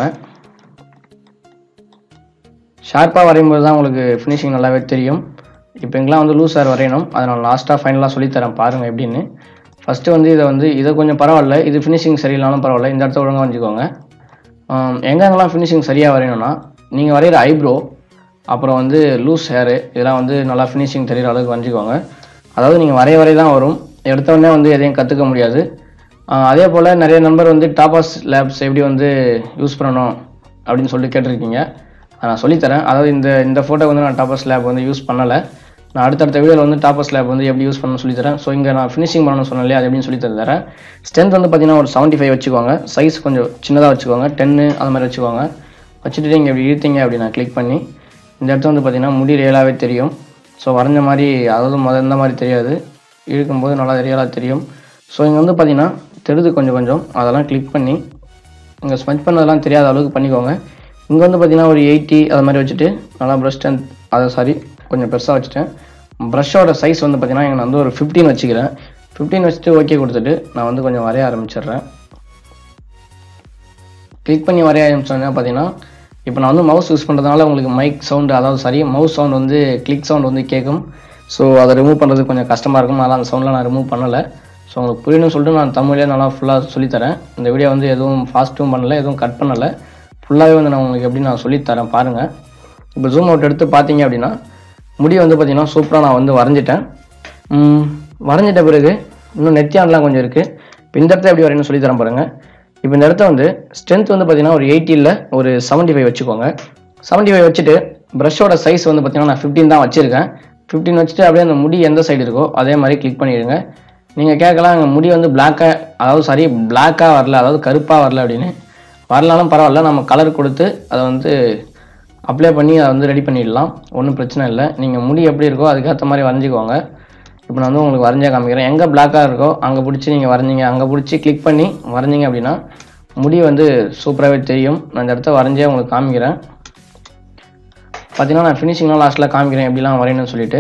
ஷார்ப்பாக வரையும்போது தான் உங்களுக்கு ஃபினிஷிங் நல்லாவே தெரியும் இப்போ இங்கெல்லாம் வந்து லூஸ் ஹேர் வரையணும் அதை நான் லாஸ்ட்டாக ஃபைனலாக சொல்லித்தரேன் பாருங்கள் எப்படின்னு ஃபஸ்ட்டு வந்து இதை வந்து இதை கொஞ்சம் பரவாயில்ல இது ஃபினிஷிங் சரியில்லைனாலும் பரவாயில்ல இந்த இடத்த ஒழுங்காக வரைஞ்சிக்கோங்க ஆம், எங்கெங்கெல்லாம் ஃபினிஷிங் சரியாக வரையணும்னா நீங்கள் வரைகிற ஐப்ரோ அப்புறம் வந்து லூஸ் ஹேரு இதெல்லாம் வந்து நல்லா ஃபினிஷிங் தெரிகிற அளவுக்கு வரைஞ்சிக்கோங்க அதாவது நீங்கள் வரைய வரைய தான் வரும் எடுத்த உடனே வந்து எதையும் கற்றுக்க முடியாது ஆஹ் அதே போல் நிறைய நண்பர் வந்து டாபாஸ் லேப்ஸ் எப்படி வந்து யூஸ் பண்ணணும் அப்படின்னு சொல்லிட்டு கேட்டிருக்கீங்க அதை நான் சொல்லித்தரேன் அதாவது இந்த இந்த ஃபோட்டோ வந்து நான் டாபாஸ் லேப் வந்து யூஸ் பண்ணலை நான் அடுத்தடுத்த வீடியோவில் வந்து டாப்பர் ஸ்லாப் வந்து எப்படி யூஸ் பண்ணணும்னு சொல்லித்தரேன் ஸோ இங்கே நான் ஃபினிஷிங் பண்ணணும்னு சொன்னேன் இல்லையா அது எப்படின்னு சொல்லி தரேன் ஸ்ட்ரென்த் வந்து பார்த்தீங்கன்னா ஒரு செவன்ட்டி ஃபைவ் வச்சுக்கோங்க சைஸ் கொஞ்சம் சின்னதாக வச்சுக்கோங்க டென்னு அந்த மாதிரி வச்சுக்கோங்க வச்சுட்டு நீங்கள் இப்படி இழுத்தீங்க அப்படி நான் கிளிக் பண்ணி இந்த இடத்துல வந்து பார்த்தீங்கன்னா முடி ரியலாகவே தெரியும் ஸோ வரைஞ்ச மாதிரி அதாவது முத இந்த மாதிரி தெரியாது இழுக்கும்போது நல்லா ரியலாக தெரியும் ஸோ இங்கே வந்து பார்த்தீங்கன்னா தெரியுது கொஞ்சம் கொஞ்சம் அதெல்லாம் கிளிக் பண்ணி இங்கே ஸ்மச் பண்ணதெல்லாம் தெரியாத அளவுக்கு பண்ணிக்கோங்க இங்கே வந்து பார்த்தீங்கன்னா ஒரு எயிட்டி அது மாதிரி வச்சுட்டு நல்லா ப்ரஷ் ஸ்ட்ரென்த் அதை சாரி கொஞ்சம் பெருசாக வச்சுட்டேன் ப்ரஷ்ஷோட சைஸ் வந்து பார்த்தீங்கன்னா இங்கே நான் வந்து ஒரு ஃபிஃப்டீன் வச்சுக்கிறேன் ஃபிஃப்டீன் வச்சுட்டு ஓகே கொடுத்துட்டு நான் வந்து கொஞ்சம் வரைய ஆரம்பிச்சிடுறேன் கிளிக் பண்ணி வரைய ஆரம்பிச்சோன்னா பார்த்தீங்கன்னா இப்போ நான் வந்து மவுஸ் யூஸ் பண்ணுறதுனால உங்களுக்கு மைக் சவுண்டு அதாவது சரி மவுஸ் சவுண்ட் வந்து கிளிக் சவுண்ட் வந்து கேட்கும் ஸோ அதை ரிமூவ் பண்ணுறது கொஞ்சம் கஷ்டமாக இருக்கும் அதனால் அந்த சவுண்டில் நான் ரிமூவ் பண்ணலை ஸோ உங்களுக்கு புரியணும்னு சொல்லிட்டு நான் தமிழ்லேயே நல்லா ஃபுல்லாக சொல்லித்தரேன் இந்த வீடியோ வந்து எதுவும் ஃபாஸ்ட்டும் பண்ணலை எதுவும் கட் பண்ணலை ஃபுல்லாகவே வந்து நான் உங்களுக்கு எப்படி நான் சொல்லித்தரேன் பாருங்கள் இப்போ ஜூம் அவுட் எடுத்து பார்த்தீங்க அப்படின்னா முடி வந்து பார்த்தீங்கன்னா சூப்பராக நான் வந்து வரைஞ்சிட்டேன் ம், வரைஞ்சிட்ட பிறகு இன்னும் நெத்தியான்லாம் கொஞ்சம் இருக்குது இப்போ இந்த இடத்த எப்படி வரையணும்னு சொல்லித்தரேன் பாருங்கள் இப்போ இந்த இடத்த வந்து ஸ்ட்ரென்த் வந்து பார்த்தீங்கன்னா ஒரு எயிட்டியில் ஒரு செவன்ட்டி ஃபைவ் வச்சுக்கோங்க செவன்ட்டி ஃபைவ் வச்சுட்டு ப்ரஷோட சைஸ் வந்து பார்த்தீங்கன்னா நான் ஃபிஃப்டீன் தான் வச்சுருக்கேன் ஃபிஃப்டீன் வச்சுட்டு அப்படியே அந்த முடி எந்த சைடு இருக்கோ அதே மாதிரி கிளிக் பண்ணிடுங்க நீங்கள் கேட்கலாம் எங்கள் முடி வந்து பிளாக்காக அதாவது சரி பிளாக்காக வரல அதாவது கருப்பாக வரல அப்படின்னு வரலாலும் பரவாயில்ல நம்ம கலர் கொடுத்து அதை வந்து அப்ளை பண்ணி அதை வந்து ரெடி பண்ணிடலாம் ஒன்றும் பிரச்சனை இல்லை நீங்கள் முடி எப்படி இருக்கோ அதுக்கேற்ற மாதிரி வரைஞ்சிக்கோங்க இப்போ நான் வந்து உங்களுக்கு வரைஞ்சே காமிக்கிறேன் எங்கே பிளாக்காக இருக்கோ அங்கே பிடிச்சி நீங்கள் வரைஞ்சிங்க அங்கே பிடிச்சி கிளிக் பண்ணி வரைஞ்சிங்க அப்படின்னா முடி வந்து சூப்பராகவே தெரியும் நான் இந்த இடத்த வரைஞ்சே உங்களுக்கு காமிக்கிறேன் பார்த்தீங்கன்னா நான் ஃபினிஷிங்லாம் லாஸ்ட்டில் காமிக்கிறேன் எப்படிலாம் வரையணும்னு சொல்லிட்டு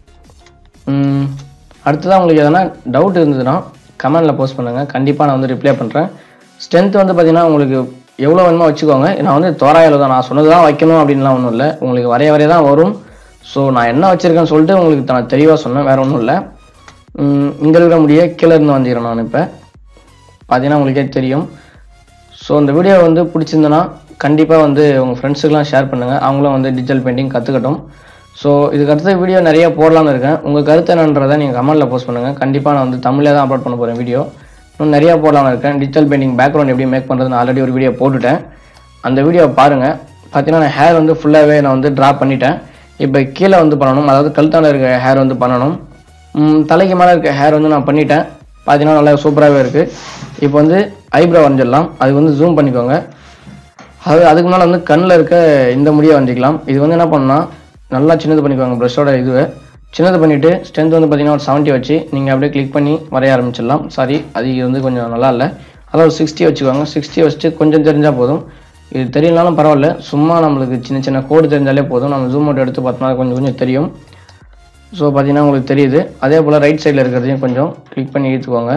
ம், அடுத்ததாக உங்களுக்கு எதனா டவுட் இருந்ததுன்னா கமெண்டில் போஸ்ட் பண்ணுங்கள் கண்டிப்பாக நான் வந்து ரிப்ளை பண்ணுறேன் ஸ்ட்ரென்த் வந்து பார்த்தீங்கன்னா உங்களுக்கு எவ்வளோ வேணுமோ வச்சுக்கோங்க நான் வந்து தோராயில தான் நான் சொன்னது தான் வைக்கணும் அப்படின்லாம் ஒன்றும் இல்லை உங்களுக்கு வரைய வரைய தான் வரும் ஸோ நான் என்ன வச்சுருக்கேன்னு சொல்லிட்டு உங்களுக்கு நான் தெளிவாக சொன்னேன் வேறு ஒன்றும் இல்லை இங்கே இருக்கிற முடிய கீழே இருந்து வந்துக்கிறேன் நான் இப்போ பார்த்தீங்கன்னா உங்களுக்கே தெரியும் ஸோ இந்த வீடியோ வந்து பிடிச்சிருந்தனா கண்டிப்பாக வந்து உங்கள் ஃப்ரெண்ட்ஸுக்கெலாம் ஷேர் பண்ணுங்கள் அவங்களும் வந்து டிஜிட்டல் பெயிண்டிங் கற்றுக்கட்டும் ஸோ இதுக்கு அடுத்த வீடியோ நிறைய போடலான்னு இருக்கேன் உங்கள் கருத்து என்னன்றதை நீங்கள் கமெண்ட்டில் போஸ்ட் பண்ணுங்கள் கண்டிப்பாக நான் வந்து தமிழில் தான் அப்லோட் பண்ண போகிறேன் வீடியோ இன்னும் நிறையா போடலாம்னு இருக்கேன் டிஜிட்டல் பெயிண்டிங் பேக்ரவுண்ட் எப்படி மேக் பண்ணுறது நான் ஆல்ரெடி ஒரு வீடியோ போட்டுட்டேன் அந்த வீடியோ பாருங்கள் பார்த்தீங்கன்னா நான் ஹேர் வந்து ஃபுல்லாகவே நான் வந்து ட்ரா பண்ணிட்டேன் இப்போ கீழே வந்து பண்ணணும் அதாவது கழுத்தாண்ட இருக்க ஹேர் வந்து பண்ணணும் ம், தலைக்கு மேலே இருக்க ஹேர் வந்து நான் பண்ணிட்டேன் பார்த்தீங்கன்னா நல்லா சூப்பராகவே இருக்குது இப்போ வந்து ஐப்ரோ வரைஞ்சிடலாம் அது வந்து ஜூம் பண்ணிக்கோங்க அது அதுக்கு முன்னால் வந்து கண்ணில் இருக்க இந்த முடியை வரைஞ்சிக்கலாம் இது வந்து என்ன பண்ணணும்னா நல்லா சின்னது பண்ணிக்கோங்க ப்ரஷோட இதுவை சின்னது பண்ணிவிட்டு ஸ்ட்ரென்த் வந்து பார்த்தீங்கன்னா ஒரு செவன்ட்டி வச்சு நீங்கள் அப்படியே கிளிக் பண்ணி வரைய ஆரம்பிச்சிடலாம் சாரி அது இது வந்து கொஞ்சம் நல்லா இல்லை அதாவது சிக்ஸ்டி வச்சுக்கோங்க சிக்ஸ்டி வச்சுட்டு கொஞ்சம் தெரிஞ்சால் போதும் இது தெரியலனாலும் பரவாயில்ல சும்மா நம்மளுக்கு சின்ன சின்ன கோடு தெரிஞ்சாலே போதும் நம்ம ஜூம் அவுட் எடுத்து பார்த்தோம்னா கொஞ்சம் கொஞ்சம் தெரியும் ஸோ பார்த்தீங்கன்னா உங்களுக்கு தெரியுது அதே போல் ரைட் சைடில் இருக்கிறதையும் கொஞ்சம் கிளிக் பண்ணி இழுத்துக்கோங்க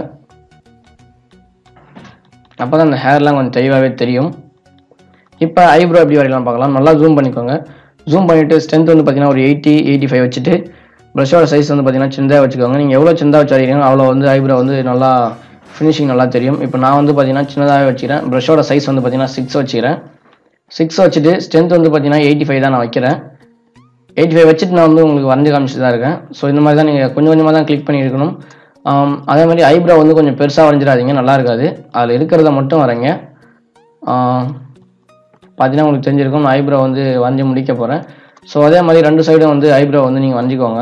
அப்போ தான் அந்த ஹேர்லாம் கொஞ்சம் தெளிவாகவே தெரியும் இப்போ ஐப்ரோ எப்படி வரையலாம் பார்க்கலாம் நல்லா ஜூம் பண்ணிக்கோங்க ஜூம் பண்ணிவிட்டு ஸ்ட்ரென்த் வந்து பார்த்தீங்கன்னா ஒரு எயிட்டி எயிட்டி ஃபைவ் வச்சுட்டு ப்ரஷோட சைஸ் வந்து பார்த்தீங்கன்னா சின்னதாக வச்சுக்கோங்க நீங்கள் எவ்வளோ சின்னதாக வச்சு வரைகிறீங்களோ அவ்வளோ வந்து ஐப்ரோ வந்து நல்லா ஃபினிஷிங் நல்லா தெரியும் இப்போ நான் வந்து பார்த்தீங்கன்னா சின்னதாகவே வச்சுக்கிறேன் ப்ரஷோட சைஸ் வந்து பார்த்தீங்கன்னா சிக்ஸ் வச்சுக்கிறேன் சிக்ஸ் வச்சுட்டு ஸ்ட்ரென்த் வந்து பார்த்தீங்கன்னா எயிட்டி ஃபைவ் தான் நான் வைக்கிறேன் எயிட்டி ஃபைவ் வச்சுட்டு நான் வந்து உங்களுக்கு வரைஞ்சி காமிச்சிட்டு தான் இருக்கேன் ஸோ இந்த மாதிரி தான் நீங்கள் கொஞ்சம் கொஞ்சமாக தான் கிளிக் பண்ணியிருக்கணும் ஆம், அதே மாதிரி ஐப்ரோ வந்து கொஞ்சம் பெருசாக வரைஞ்சிடாதீங்க நல்லா இருக்காது அதில் இருக்கிறத மட்டும் வரைங்க ஆம், பார்த்தீங்கன்னா உங்களுக்கு தெரிஞ்சிருக்கும் நான் ஐப்ரோ வந்து வரைஞ்சி முடிக்க போகிறேன் ஸோ அதே மாதிரி ரெண்டு சைடும் வந்து ஐப்ரோ வந்து நீங்கள் வரைஞ்சிக்கோங்க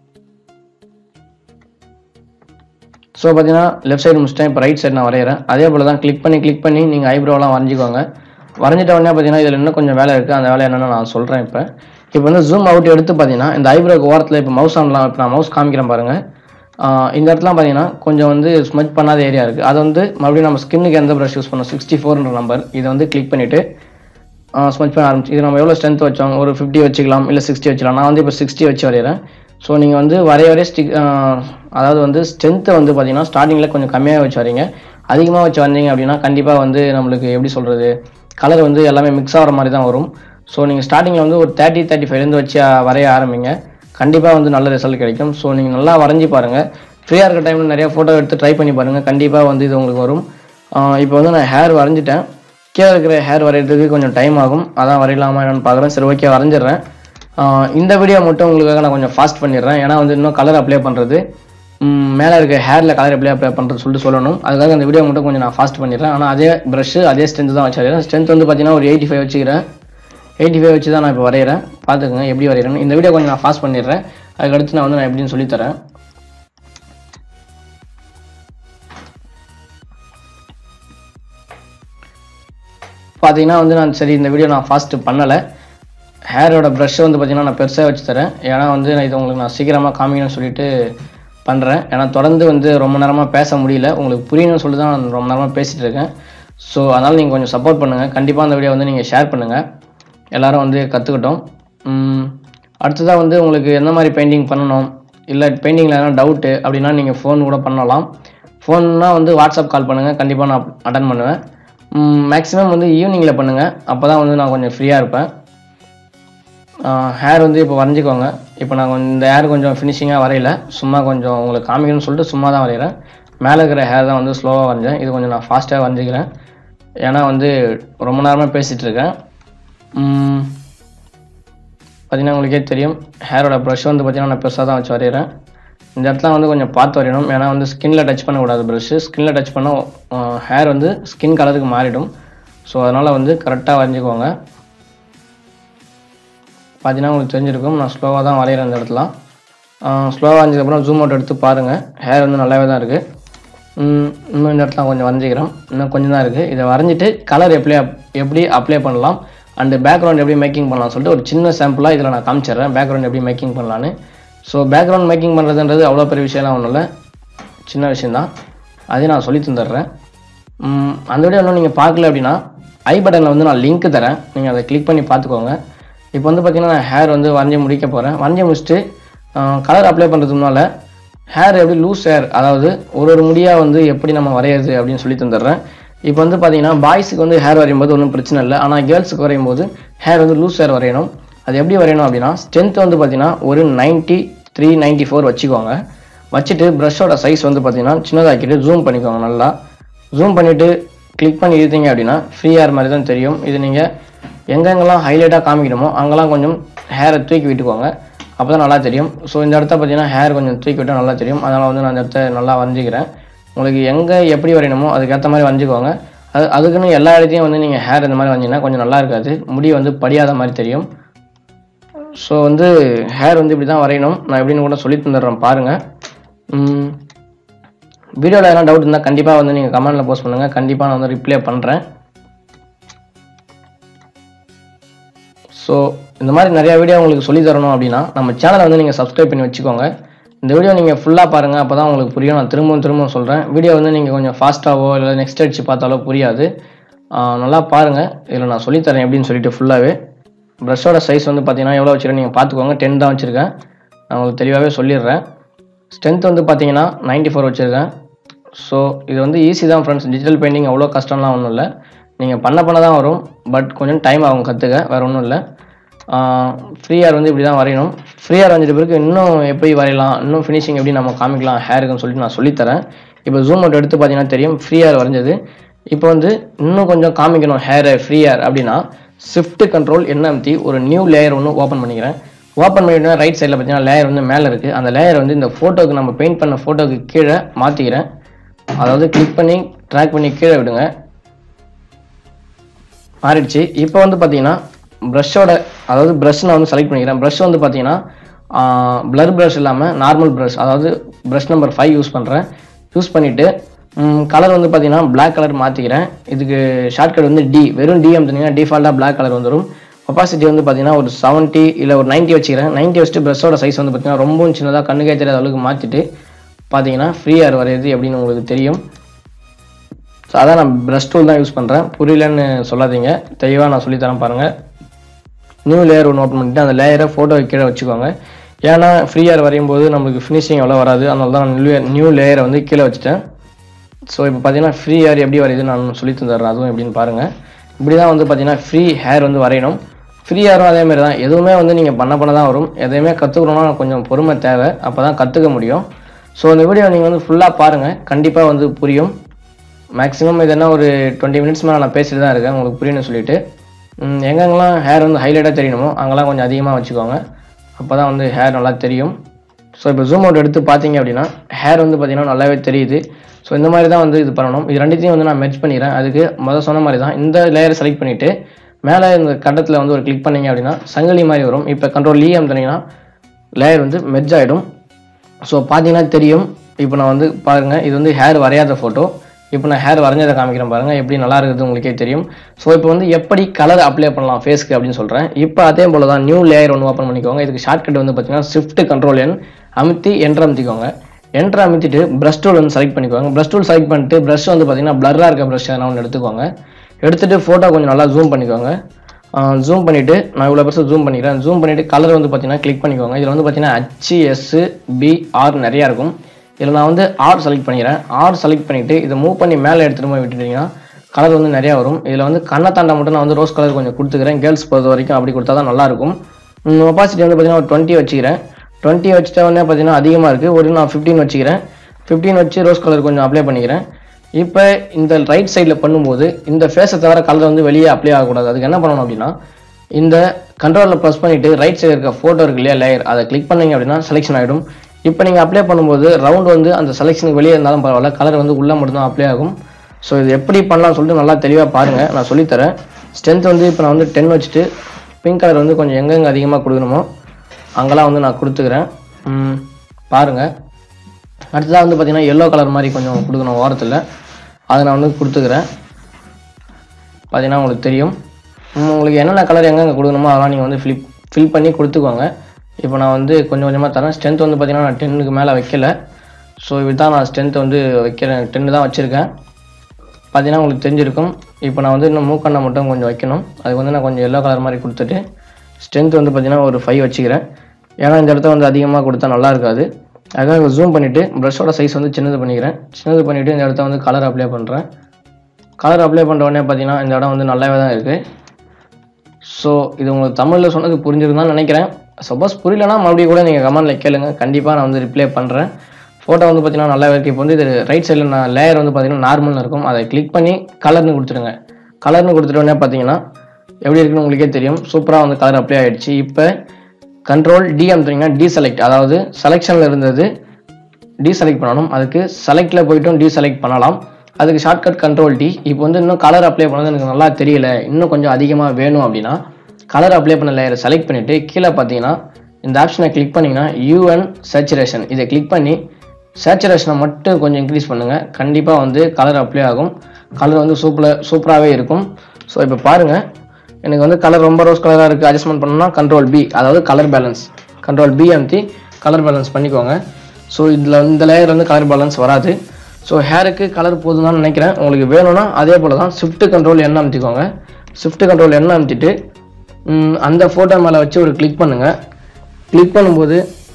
ஸோ பார்த்தீங்கன்னா லெஃப்ட் சைடு முடிச்சிட்டேன் இப்போ ரைட் சைடு நான் வரைகிறேன் அதே போல் தான் கிளிக் பண்ணி கிளிக் பண்ணி நீங்கள் ஐப்ரோலாம் வரைஞ்சிக்கோங்க வரைஞ்சிட்ட உடனே பார்த்தீங்கன்னா இதில் இன்னும் கொஞ்சம் வேலை இருக்குது அந்த வேலை என்னென்னு நான் சொல்கிறேன் இப்போ இப்போ வந்து ஜூம் அவுட் எடுத்து பார்த்தீங்கன்னா இந்த ஐப்ரோக்கு ஓரத்தில் இப்போ மவுஸ் ஆன்லாம் இப்போ நான் மவுஸ் காமிக்கிறேன் பாருங்கள் ஆஹ் இந்த இடத்துல பார்த்தீங்கன்னா கொஞ்சம் வந்து ஸ்மச் பண்ணாத ஏரியா இருக்குது அதை வந்து மறுபடியும் நம்ம ஸ்கின்னுக்கு எந்த ப்ரஷ் யூஸ் பண்ணோம் சிக்ஸ்டி ஃபோர்ன்ற நம்பர் இதை வந்து கிளிக் பண்ணிவிட்டு ஸ்மச் பண்ண ஆரம்பிச்சு இது நம்ம எவ்வளோ ஸ்ட்ரென்த் வச்சோம் ஒரு ஃபிஃப்டி வச்சுக்கலாம் இல்லை சிக்ஸ்டி வச்சுக்கலாம் நான் வந்து இப்போ சிக்ஸ்டி வச்சு வரைகிறேன் ஸோ நீங்கள் வந்து வரைய வரைய ஸ்டிக் அதாவது வந்து ஸ்ட்ரென்த்தை வந்து பார்த்தீங்கன்னா ஸ்டார்டிங்கில் கொஞ்சம் கம்மியாக வச்சு வரீங்க அதிகமாக வச்சு வந்தீங்க அப்படின்னா கண்டிப்பாக வந்து நம்மளுக்கு எப்படி சொல்கிறது கலர் வந்து எல்லாமே மிக்ஸ் ஆகிற மாதிரி தான் வரும் ஸோ நீங்கள் ஸ்டார்டிங்கில் வந்து ஒரு தேர்ட்டி தேர்ட்டி ஃபைவ்லேருந்து வச்சு அஹ், வரைய ஆரம்பிங்க கண்டிப்பாக வந்து நல்ல ரிசல்ட் கிடைக்கும் ஸோ நீங்கள் நல்லா வரைஞ்சி பாருங்கள் ஃப்ரீயாக இருக்க டைமில் நிறைய ஃபோட்டோ எடுத்து ட்ரை பண்ணி பாருங்கள் கண்டிப்பாக வந்து இது உங்களுக்கு வரும் இப்போ வந்து நான் ஹேர் வரைஞ்சிட்டேன் கீழே இருக்கிற ஹேர் வரைகிறதுக்கு கொஞ்சம் டைம் ஆகும் அதான் வரையலாமா என்னன்னு பார்க்குறேன் சரி ஓகே வரைஞ்சிடுறேன் ஆஹ் இந்த வீடியோ மட்டும் உங்களுக்காக நான் கொஞ்சம் ஃபாஸ்ட் பண்ணிடுறேன் ஏன்னா வந்து இன்னும் கலர் அப்ளை பண்ணுறது மேலே இருக்க ஹேரில் கலர் எப்படி அப்ளை பண்ணுறது சொல்லிட்டு சொல்லணும் அதுக்காக இந்த வீடியோ மட்டும் கொஞ்சம் நான் ஃபாஸ்ட் பண்ணிடுறேன் ஆனால் அதே ப்ரஷ் அதே ஸ்ட்ரென்த் தான் வச்சுருக்கேன் ஸ்ட்ரென்த் வந்து பார்த்தீங்கன்னா ஒரு எயிட்டி ஃபைவ் வச்சுக்கிறேன் எயிட்டி ஃபைவ் வச்சு தான் நான் இப்போ வரைகிறேன் பார்த்துக்கோங்க எப்படி வரைகிறேன்னு இந்த வீடியோ கொஞ்சம் நான் ஃபாஸ்ட் பண்ணிடுறேன் அதுக்கடுத்து நான் வந்து நான் எப்படின்னு சொல்லித்தரேன் பார்த்தீங்கன்னா வந்து நான் சரி இந்த வீடியோ நான் ஃபாஸ்ட்டு பண்ணலை ஹேரோட ப்ரஷ் வந்து பார்த்தீங்கன்னா நான் பெருசாக வச்சு தரேன் ஏன்னா வந்து நான் இது உங்களுக்கு நான் சீக்கிரமாக காமிக்கணும்னு சொல்லிட்டு பண்ணுறேன் ஏன்னா தொடர்ந்து வந்து ரொம்ப நேரமாக பேச முடியல உங்களுக்கு புரியணும்னு சொல்லி தான் நான் ரொம்ப நேரமாக பேசிகிட்டு இருக்கேன் ஸோ அதனால் நீங்கள் கொஞ்சம் சப்போர்ட் பண்ணுங்கள் கண்டிப்பாக அந்த வீடியோ வந்து நீங்கள் ஷேர் பண்ணுங்கள் எல்லாரும் வந்து கற்றுக்கிட்டோம் அடுத்ததாக வந்து உங்களுக்கு எந்த மாதிரி பெயிண்டிங் பண்ணணும் இல்லை பெயிண்டிங்கில் எதனா டவுட்டு அப்படின்னா நீங்கள் ஃபோன் கூட பண்ணலாம் ஃபோன்னா வந்து வாட்ஸ்அப் கால் பண்ணுங்கள் கண்டிப்பாக நான் அட்டன் பண்ணுவேன் மேக்ஸிமம் வந்து ஈவினிங்கில் பண்ணுங்கள் அப்போ தான் வந்து நான் கொஞ்சம் ஃப்ரீயாக இருப்பேன் ஹேர் வந்து இப்போ வரைஞ்சிக்கோங்க இப்போ நான் கொஞ்சம் இந்த ஹேர் கொஞ்சம் ஃபினிஷிங்காக வரையல சும்மா கொஞ்சம் உங்களுக்கு காமிக்கணும்னு சொல்லிட்டு சும்மா தான் வரைகிறேன் மேலே இருக்கிற ஹேர் தான் வந்து ஸ்லோவாக வரைஞ்சேன் இது கொஞ்சம் நான் ஃபாஸ்ட்டாக வரைஞ்சிக்கிறேன் ஏன்னா வந்து ரொம்ப நேரமாக பேசிகிட்டு இருக்கேன் ம், பார்த்தீங்கன்னா உங்களுக்கே தெரியும் ஹேரோட ப்ரஷ் வந்து பார்த்தீங்கன்னா நான் பெருசாக தான் வச்சு வரைகிறேன் இந்த இடத்துல வந்து கொஞ்சம் பார்த்து வரையணும் ஏன்னா வந்து ஸ்கின்ல டச் பண்ணக்கூடாது ப்ரஷ்ஷு ஸ்கின்ல டச் பண்ணால் ஹேர் வந்து ஸ்கின் கலருக்கு மாறிடும் ஸோ அதனால் வந்து கரெக்டாக வரைஞ்சிக்கோங்க பார்த்தீங்கன்னா உங்களுக்கு தெரிஞ்சிருக்கும் நான் ஸ்லோவாக தான் வரைகிறேன் இந்த இடத்துல ஸ்லோவாக வரைஞ்சதுக்கப்புறம் ஜூம் அவுட் எடுத்து பாருங்கள் ஹேர் வந்து நல்லாவே தான் இருக்குது இன்னும் இந்த இடத்துல கொஞ்சம் வரைஞ்சிக்கிறோம் இன்னும் கொஞ்சம் தான் இருக்குது இதை வரைஞ்சிட்டு கலர் எப்படி அப்- எப்படி அப்ளை பண்ணலாம் அண்டு பேக்ரவுண்ட் எப்படி மேக்கிங் பண்ணலாம் சொல்லிட்டு ஒரு சின்ன சாம்பிளாக இதில் நான் காமிச்சிடுறேன் பேக்ரவுண்ட் எப்படி மேக்கிங் பண்ணலான்னு ஸோ பேக்ரவுண்ட் மேக்கிங் பண்ணுறதுன்றது அவ்வளோ பெரிய விஷயம்லாம் ஒன்றும் இல்லை சின்ன விஷயந்தான் அதையும் நான் சொல்லி தந்துடுறேன் ம், அந்த வீடியோ இன்னும் நீங்கள் பார்க்கல அப்படின்னா ஐ பட்டனில் வந்து நான் லிங்க் தரேன் நீங்கள் அதை கிளிக் பண்ணி பார்த்துக்கோங்க இப்போ வந்து பார்த்தீங்கன்னா நான் ஹேர் வந்து வரைஞ்சி முடிக்க போகிறேன் வரைஞ்சி முடிச்சுட்டு கலர் அப்ளை பண்ணுறதுக்கு முன்னால் ஹேர் எப்படி லூஸ் ஹேர் அதாவது ஒரு ஒரு முடியாக வந்து எப்படி நம்ம வரையிறது அப்படின்னு சொல்லி தந்துடுறேன் இப்போ வந்து பார்த்தீங்கன்னா பாய்ஸுக்கு வந்து ஹேர் வரையும் போது ஒன்றும் பிரச்சனை இல்லை ஆனால் கேர்ள்ஸுக்கு வரையும் போது ஹேர் வந்து லூஸ் ஹேர் வரையணும் அது எப்படி வரையணும் அப்படின்னா ஸ்ட்ரென்த் வந்து பார்த்தீங்கன்னா ஒரு 93 த்ரீ நைன்ட்டி ஃபோர் வச்சுக்கோங்க வச்சுட்டு ப்ரஷோட சைஸ் வந்து பார்த்தீங்கன்னா சின்னதாக்கிட்டு ஜூம் பண்ணிக்கோங்க நல்லா ஜூம் பண்ணிவிட்டு கிளிக் பண்ணி இழுத்தீங்க அப்படின்னா ஃப்ரீ ஹேர் மாதிரி தான் தெரியும் இது நீங்கள் எங்கெங்கெல்லாம் ஹைலைட்டாக காமிக்கணுமோ அங்கெல்லாம் கொஞ்சம் ஹேரை தூக்கி விட்டுக்கோங்க அப்போ தான் நல்லா தெரியும் ஸோ இந்த இடத்த பார்த்தீங்கன்னா ஹேர் கொஞ்சம் தூக்கி விட்டால் நல்லா தெரியும் அதனால் வந்து நான் இந்த இடத்த நல்லா வரைஞ்சிக்கிறேன் உங்களுக்கு எங்கே எப்படி வரையணுமோ அதுக்கேற்ற மாதிரி வரைஞ்சிக்கோங்க அது அதுக்குன்னு எல்லா இடத்தையும் வந்து நீங்கள் ஹேர் இந்த மாதிரி வரைஞ்சிங்கன்னா கொஞ்சம் நல்லா இருக்காது முடி வந்து படியாத மாதிரி தெரியும் ஸோ வந்து ஹேர் வந்து இப்படி தான் வரையணும் நான் எப்படின்னு கூட சொல்லி தந்துடுறேன் பாருங்கள் வீடியோவில் எதனா டவுட் இருந்தால் கண்டிப்பாக வந்து நீங்கள் கமெண்ட்டில் போஸ்ட் பண்ணுங்கள் கண்டிப்பாக நான் வந்து ரிப்ளை பண்ணுறேன் ஸோ இந்த மாதிரி நிறைய வீடியோ உங்களுக்கு சொல்லி தரணும் அப்படின்னா நம்ம சேனலை வந்து நீங்கள் சப்ஸ்கிரைப் பண்ணி வச்சுக்கோங்க இந்த வீடியோ நீங்கள் ஃபுல்லாக பாருங்கள் அப்போ தான் உங்களுக்கு புரியும் நான் திரும்பவும் திரும்பவும் சொல்கிறேன் வீடியோ வந்து நீங்கள் கொஞ்சம் ஃபாஸ்ட்டாவோ இல்லை நெக்ஸ்ட் அடிச்சு பார்த்தாலோ புரியாது ஆஹ் நல்லா பாருங்கள் இதில் நான் சொல்லித்தரேன் எப்படின்னு சொல்லிட்டு ஃபுல்லாகவே ப்ரஷோட சைஸ் வந்து பார்த்தீங்கன்னா எவ்வளோ வச்சுருக்கேன் நீங்கள் பார்த்துக்கோங்க டென் தான் வச்சுருக்கேன் நான் உங்களுக்கு தெளிவாகவே சொல்லிடுறேன் ஸ்ட்ரென்த் வந்து பார்த்தீங்கன்னா 94 ஃபோர் வச்சுருக்கேன் ஸோ இது வந்து ஈஸி தான் ஃப்ரெண்ட்ஸ் டிஜிட்டல் பெயிண்டிங் அவ்வளோ கஷ்டம்லாம் ஒன்றும் இல்லை நீங்கள் பண்ண பண்ண தான் வரும் பட் கொஞ்சம் டைம் ஆகும் கற்றுக்க வேறு ஒன்றும் இல்லை ஃப்ரீயார் வந்து இப்படி தான் வரையணும் ஃப்ரீயார் வரைஞ்ச பிறகு இன்னும் எப்படி வரையலாம் இன்னும் ஃபினிஷிங் எப்படி நம்ம காமிக்கலாம் ஹேருக்குன்னு சொல்லிட்டு நான் சொல்லித்தரேன் இப்போ ஜூம் அவுட் எடுத்து பார்த்தீங்கன்னா தெரியும் ஃப்ரீயார் வரைஞ்சது இப்போ வந்து இன்னும் கொஞ்சம் காமிக்கணும் ஹேரை ஃப்ரீயார் அப்படின்னா ஷிஃப்ட் கண்ட்ரோல் என்எம்டி ஒரு நியூ லேயர் ஒன்று ஓப்பன் பண்ணிக்கிறேன் ஓப்பன் பண்ணிட்டு ரைட் சைடில் பார்த்தீங்கன்னா லேயர் வந்து மேலே இருக்குது அந்த லேயர் வந்து இந்த ஃபோட்டோக்கு நம்ம பெயிண்ட் பண்ண ஃபோட்டோக்கு கீழே மாற்றிக்கிறேன் அதாவது கிளிக் பண்ணி ட்ராக் பண்ணி கீழே விடுங்க மாறிடுச்சு இப்போ வந்து பார்த்தீங்கன்னா ப்ரஷ்ஷோட அதாவது ப்ரஷ் நான் வந்து செலக்ட் பண்ணிக்கிறேன் ப்ரஷ் வந்து பார்த்தீங்கன்னா பிளர் ப்ரஷ் இல்லாமல் நார்மல் ப்ரஷ் அதாவது ப்ரஷ் நம்பர் ஃபைவ் யூஸ் பண்ணுறேன் யூஸ் பண்ணிவிட்டு கலர் வந்து பார்த்தீங்கன்னா Black கலர் மாற்றிக்கிறேன் இதுக்கு ஷார்ட்கட் வந்து டி வெறும் டி அமுத்துனீங்கன்னா டிஃபால்ட்டாக Black கலர் வந்துடும் ஒப்பாசிட்டி வந்து பார்த்தீங்கன்னா ஒரு 70 இல்லை ஒரு 90 வச்சுக்கிறேன் 90 வச்சுட்டு ப்ரஷ்ஷோட சைஸ் வந்து பார்த்தீங்கன்னா ரொம்பவும் சின்னதாக கண்ணுக்கே தெரியாத அளவுக்கு மாற்றிட்டு பார்த்தீங்கன்னா ஃப்ரீயாக வரையுது எப்படின்னு உங்களுக்கு தெரியும் ஸோ அதான் நான் ப்ரஷ் டூல் தான் யூஸ் பண்ணுறேன் புரியலன்னு சொல்லாதீங்க தெளிவாக நான் சொல்லித்தரேன் பாருங்கள் நியூ லேயர் ஒன்று ஓப்பன் பண்ணிட்டு அந்த லேயரை ஃபோட்டோ கீழே வச்சுக்கோங்க ஏன்னா ஃப்ரீயாக வரையும் போது நம்மளுக்கு ஃபினிஷிங் அவ்வளோ வராது அதனால தான் நான் நியூ நியூ லேயரை வந்து கீழே வச்சுட்டேன் ஸோ இப்போ பார்த்தீங்கன்னா ஃப்ரீ ஹேர் எப்படி வரையுது நான் சொல்லி தந்துடுறேன் அதுவும் எப்படின்னு பாருங்கள் இப்படி தான் வந்து பார்த்தீங்கன்னா ஃப்ரீ ஹேர் வந்து வரையணும் ஃப்ரீ ஹேரும் அதே மாதிரி தான் எதுவுமே வந்து நீங்கள் பண்ண பண்ண தான் வரும் எதையுமே கற்றுக்கணும்னா கொஞ்சம் பொறுமை தேவை அப்போ தான் கற்றுக்க முடியும் ஸோ இந்த வீடியோ நீங்கள் வந்து ஃபுல்லாக பாருங்கள் கண்டிப்பாக வந்து புரியும் மேக்ஸிமம் இது என்ன ஒரு டுவெண்ட்டி மினிட்ஸ் மேலே நான் பேசிட்டு தான் இருக்கேன் உங்களுக்கு புரியணும்னு சொல்லிட்டு ம், எங்கெங்கெல்லாம் ஹேர் வந்து ஹைலைட்டாக தெரியணுமோ அங்கெல்லாம் கொஞ்சம் அதிகமாக வச்சுக்கோங்க அப்போ தான் வந்து ஹேர் நல்லா தெரியும் ஸோ இப்போ ஜூம் அவுட் எடுத்து பார்த்தீங்க அப்படின்னா ஹேர் வந்து பார்த்தீங்கன்னா நல்லாவே தெரியுது ஸோ இந்த மாதிரி தான் வந்து இது பண்ணணும் இது ரெண்டுத்தையும் வந்து நான் மெர்ஜ் பண்ணிடுறேன் அதுக்கு முதல் சொன்ன மாதிரி தான் இந்த லேயரை செலக்ட் பண்ணிவிட்டு மேலே இந்த கட்டத்தில் வந்து ஒரு கிளிக் பண்ணீங்க அப்படின்னா சங்கிலி மாதிரி வரும் இப்போ கண்ட்ரோல் இ அமுத்துனீங்கன்னா லேயர் வந்து மெர்ஜ் ஆகிடும் ஸோ பார்த்தீங்கன்னா தெரியும் இப்போ நான் வந்து பாருங்கள் இது வந்து ஹேர் வரையாத ஃபோட்டோ இப்போ நான் ஹேர் வரைஞ்சதை காமிக்கிறேன் பாருங்கள் எப்படி நல்லா இருக்குது உங்களுக்கே தெரியும் ஸோ இப்போ வந்து எப்படி கலர் அப்ளை பண்ணலாம் ஃபேஸ்க்கு அப்படின்னு சொல்கிறேன் இப்போ அதே போல் தான் நியூ லேயர் ஒன்று ஓப்பன் பண்ணிக்கோங்க இதுக்கு ஷார்ட்கட் வந்து பார்த்தீங்கன்னா ஷிஃப்ட் கண்ட்ரோல் என் அமுத்தி என்ட்ரு அமுத்திக்கோங்க என்ட்ரு அமுத்திட்டு ப்ரஷ் டூல் வந்து செலக்ட் பண்ணிக்கோங்க ப்ரஷ் டூல் செலக்ட் பண்ணிட்டு ப்ரஷ் வந்து பார்த்தீங்கன்னா பிளராக இருக்க ப்ரஷ் நான் ஒன்று எடுத்துக்கோங்க எடுத்துட்டு ஃபோட்டோ கொஞ்சம் நல்லா ஜூம் பண்ணிக்கோங்க ஜூம் பண்ணிவிட்டு நான் இவ்வளோ பெருசாக ஜூம் பண்ணிக்கிறேன் ஜூம் பண்ணிவிட்டு கலர் வந்து பார்த்தீங்கன்னா கிளிக் பண்ணிக்கோங்க இதில் வந்து பார்த்தீங்கன்னா ஹச் எஸ் பி ஆர் நிறையா இருக்கும் இதில் நான் வந்து ஆர் செலக்ட் பண்ணிக்கிறேன் ஆர் செலக்ட் பண்ணிவிட்டு இதை மூவ் பண்ணி மேலே எடுத்துகிட்டு போய் விட்டுட்டீங்கன்னா கலர் வந்து நிறையா வரும் இதில் வந்து கண்ணத்தாண்டா மட்டும் நான் வந்து ரோஸ் கலர் கொஞ்சம் கொடுத்துக்கிறேன் கேர்ள்ஸ் பொறுத்த வரைக்கும் அப்படி கொடுத்தா தான் நல்லாயிருக்கும் ஒப்பாசிட்டி வந்து பார்த்தீங்கன்னா ஒரு டுவெண்ட்டி வச்சுக்கிறேன் டுவெண்ட்டி வச்சுட்டா வந்து பார்த்தீங்கன்னா அதிகமாக இருக்குது ஒரு நான் ஃபிஃப்டீன் வச்சுக்கிறேன் ஃபிஃப்டீன் வச்சு ரோஸ் கலர் கொஞ்சம் அப்ளை பண்ணிக்கிறேன் இப்போ இந்த ரைட் சைடில் பண்ணும்போது இந்த ஃபேஸை தவிர கலர் வந்து வெளியே அப்ளை ஆகக்கூடாது அதுக்கு என்ன பண்ணணும் அப்படின்னா இந்த கண்ட்ரோலில் ப்ரெஸ் பண்ணிவிட்டு ரைட் சைடு இருக்க ஃபோட்டோ இருக்கு இல்லையா லேயர் அதை கிளிக் பண்ணீங்க அப்படின்னா செலெக்ஷன் ஆகிடும் இப்போ நீங்கள் அப்ளை பண்ணும்போது ரவுண்ட் வந்து அந்த செலெக்ஷனுக்கு வெளியே இருந்தாலும் பரவாயில்ல கலர் வந்து உள்ளே மட்டும்தான் அப்ளை ஆகும் ஸோ இது எப்படி பண்ணலாம்னு சொல்லிட்டு நல்லா தெளிவாக பாருங்கள் நான் சொல்லித்தரேன் ஸ்ட்ரென்த் வந்து இப்போ நான் வந்து டென் வச்சுட்டு பிங்க் கலர் வந்து கொஞ்சம் எங்கெங்கே அதிகமாக கொடுக்கணுமோ அங்கெல்லாம் வந்து நான் கொடுத்துக்கிறேன் ம், பாருங்கள் அடுத்ததாக வந்து பார்த்தீங்கன்னா எல்லோ கலர் மாதிரி கொஞ்சம் கொடுக்கணும் ஓரத்தில் அதை நான் வந்து கொடுத்துக்கிறேன் பார்த்தீங்கன்னா உங்களுக்கு தெரியும் ம், உங்களுக்கு என்னென்ன கலர் எங்கெங்கே கொடுக்கணுமோ அதெல்லாம் நீங்கள் வந்து ஃபில் ஃபில் பண்ணி கொடுத்துக்கோங்க இப்போ நான் வந்து கொஞ்சம் கொஞ்சமாக தரேன் ஸ்ட்ரென்த் வந்து பார்த்தீங்கன்னா நான் டென்னுக்கு மேலே வைக்கல ஸோ இதுதான் நான் ஸ்ட்ரென்த் வந்து வைக்கிறேன் டென்னு தான் வச்சுருக்கேன் பார்த்தீங்கன்னா உங்களுக்கு தெரிஞ்சிருக்கும் இப்போ நான் வந்து இன்னும் மூக்கண்ணை மட்டும் கொஞ்சம் வைக்கணும் அதுக்கு வந்து நான் கொஞ்சம் எல்லோ கலர் மாதிரி கொடுத்துட்டு ஸ்ட்ரென்த் வந்து பார்த்தீங்கன்னா ஒரு ஃபைவ் வச்சுக்கிறேன் ஏன்னா இந்த இடத்த வந்து அதிகமாக கொடுத்தா நல்லா இருக்காது அதுக்காக ஜூம் பண்ணிவிட்டு ப்ரஷோட சைஸ் வந்து சின்னது பண்ணிக்கிறேன் சின்னது பண்ணிவிட்டு இந்த இடத்த வந்து கலர் அப்ளை பண்ணுறேன் கலர் அப்ளை பண்ணுற உடனே பார்த்தீங்கன்னா இந்த இடம் வந்து நல்லாவே தான் இருக்குது ஸோ இது உங்களுக்கு தமிழில் சொன்னது புரிஞ்சிருந்தான்னு நினைக்கிறேன் சப்போஸ் புரியலனா மறுபடியும் கூட நீங்கள் கமெண்ட்டில் கேளுங்க கண்டிப்பாக நான் வந்து ரிப்ளை பண்ணுறேன் ஃபோட்டோ வந்து பார்த்தீங்கன்னா நல்லா இருக்குது இப்போ வந்து இது ரைட் சைடில் நான் லேயர் வந்து பார்த்தீங்கன்னா நார்மல்னு இருக்கும் அதை கிளிக் பண்ணி கலர்னு கொடுத்துருங்க கலர்னு கொடுத்துட்ட உடனே பார்த்தீங்கன்னா எப்படி இருக்குன்னு உங்களுக்கே தெரியும் சூப்பராக வந்து கலர் அப்ளை ஆகிடுச்சு இப்போ கண்ட்ரோல் டி அமுத்துனீங்கன்னா டீசெலக்ட் அதாவது செலெக்ஷனில் இருந்தது டீசெலக்ட் பண்ணணும் அதுக்கு செலக்டில் போய்ட்டும் டீசெலக்ட் பண்ணலாம் அதுக்கு ஷார்ட்கட் கண்ட்ரோல் டி இப்போ வந்து இன்னும் கலர் அப்ளை பண்ணது எனக்கு நல்லா தெரியல இன்னும் கொஞ்சம் அதிகமாக வேணும் அப்படின்னா கலர் அப்ளை பண்ண லேயரை செலக்ட் பண்ணிவிட்டு கீழே பார்த்தீங்கன்னா இந்த ஆப்ஷனை கிளிக் பண்ணிங்கன்னா யூஎன் சேச்சுரேஷன் இதை கிளிக் பண்ணி சேச்சுரேஷனை மட்டும் கொஞ்சம் இன்க்ரீஸ் பண்ணுங்கள் கண்டிப்பாக வந்து கலர் அப்ளை ஆகும் கலர் வந்து சூப்பராக சூப்பராகவே இருக்கும் ஸோ இப்போ பாருங்கள் எனக்கு வந்து கலர் ரொம்ப ரோஸ் கலராக இருக்குது அட்ஜஸ்ட்மெண்ட் பண்ணணும்னா கண்ட்ரோல் பி அதாவது கலர் பேலன்ஸ் கண்ட்ரோல் பி அமுத்தி கலர் பேலன்ஸ் பண்ணிக்கோங்க ஸோ இதில் இந்த லேயர் வந்து கலர் பேலன்ஸ் வராது ஸோ ஹேருக்கு கலர் போதும்னு நினைக்கிறேன் உங்களுக்கு வேணும்னா அதே போல் தான் ஷிஃப்ட் கண்ட்ரோல் என்ன அமுத்திக்கோங்க ஷிஃப்ட் கண்ட்ரோல் என்ன அமுத்திட்டு ம், அந்த ஃபோட்டோ மேலே வச்சு ஒரு கிளிக் பண்ணுங்கள் கிளிக் பண்ணும்போது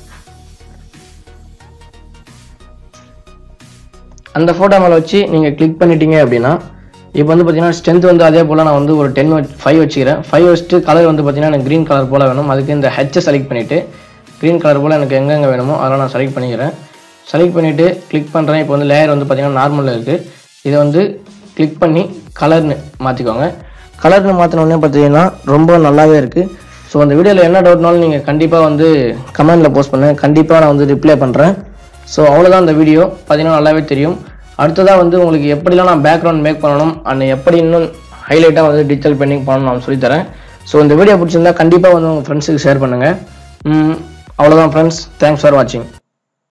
அந்த ஃபோட்டோ மேலே வச்சு நீங்கள் கிளிக் பண்ணிட்டீங்க அப்படின்னா இப்போ வந்து பார்த்தீங்கன்னா ஸ்ட்ரென்த் வந்து அதே போல் நான் வந்து ஒரு டென் ஃபைவ் வச்சுக்கிறேன் ஃபைவ் வச்சுட்டு கலர் வந்து பார்த்தீங்கன்னா எனக்கு க்ரீன் கலர் போல் வேணும் அதுக்கு இந்த ஹெச்சை செலக்ட் பண்ணிவிட்டு க்ரீன் கலர் போல் எனக்கு எங்கெங்கே வேணுமோ அதெல்லாம் நான் செலக்ட் பண்ணிக்கிறேன் செலக்ட் பண்ணிவிட்டு கிளிக் பண்ணுறேன் இப்போ வந்து லேயர் வந்து பார்த்தீங்கன்னா நார்மலில் இருக்குது இதை வந்து கிளிக் பண்ணி கலர்னு மாற்றிக்கோங்க கலர்னு மாற்றினோடனே பார்த்தீங்கன்னா ரொம்ப நல்லாவே இருக்குது ஸோ அந்த வீடியோவில் என்ன டவுட்னாலும் நீங்கள் கண்டிப்பாக வந்து கமெண்டில் போஸ்ட் பண்ணுங்கள் கண்டிப்பாக நான் வந்து ரிப்ளை பண்ணுறேன் ஸோ அவ்வளோதான் இந்த வீடியோ பார்த்தீங்கன்னா நல்லாவே தெரியும் அடுத்ததாக வந்து உங்களுக்கு எப்படிலாம் நான் பேக்ரவுண்ட் மேக் பண்ணணும் அண்ட் எப்படி இன்னும் ஹைலைட்டாக வந்து டிஜிட்டல் பெயிண்டிங் பண்ணணும் நான் சொல்லித்தரேன் ஸோ இந்த வீடியோ பிடிச்சிருந்தா கண்டிப்பாக வந்து உங்கள் ஃப்ரெண்ட்ஸுக்கு ஷேர் பண்ணுங்கள் அவ்வளோதான் ஃப்ரெண்ட்ஸ் தேங்க்ஸ் ஃபார் வாட்சிங்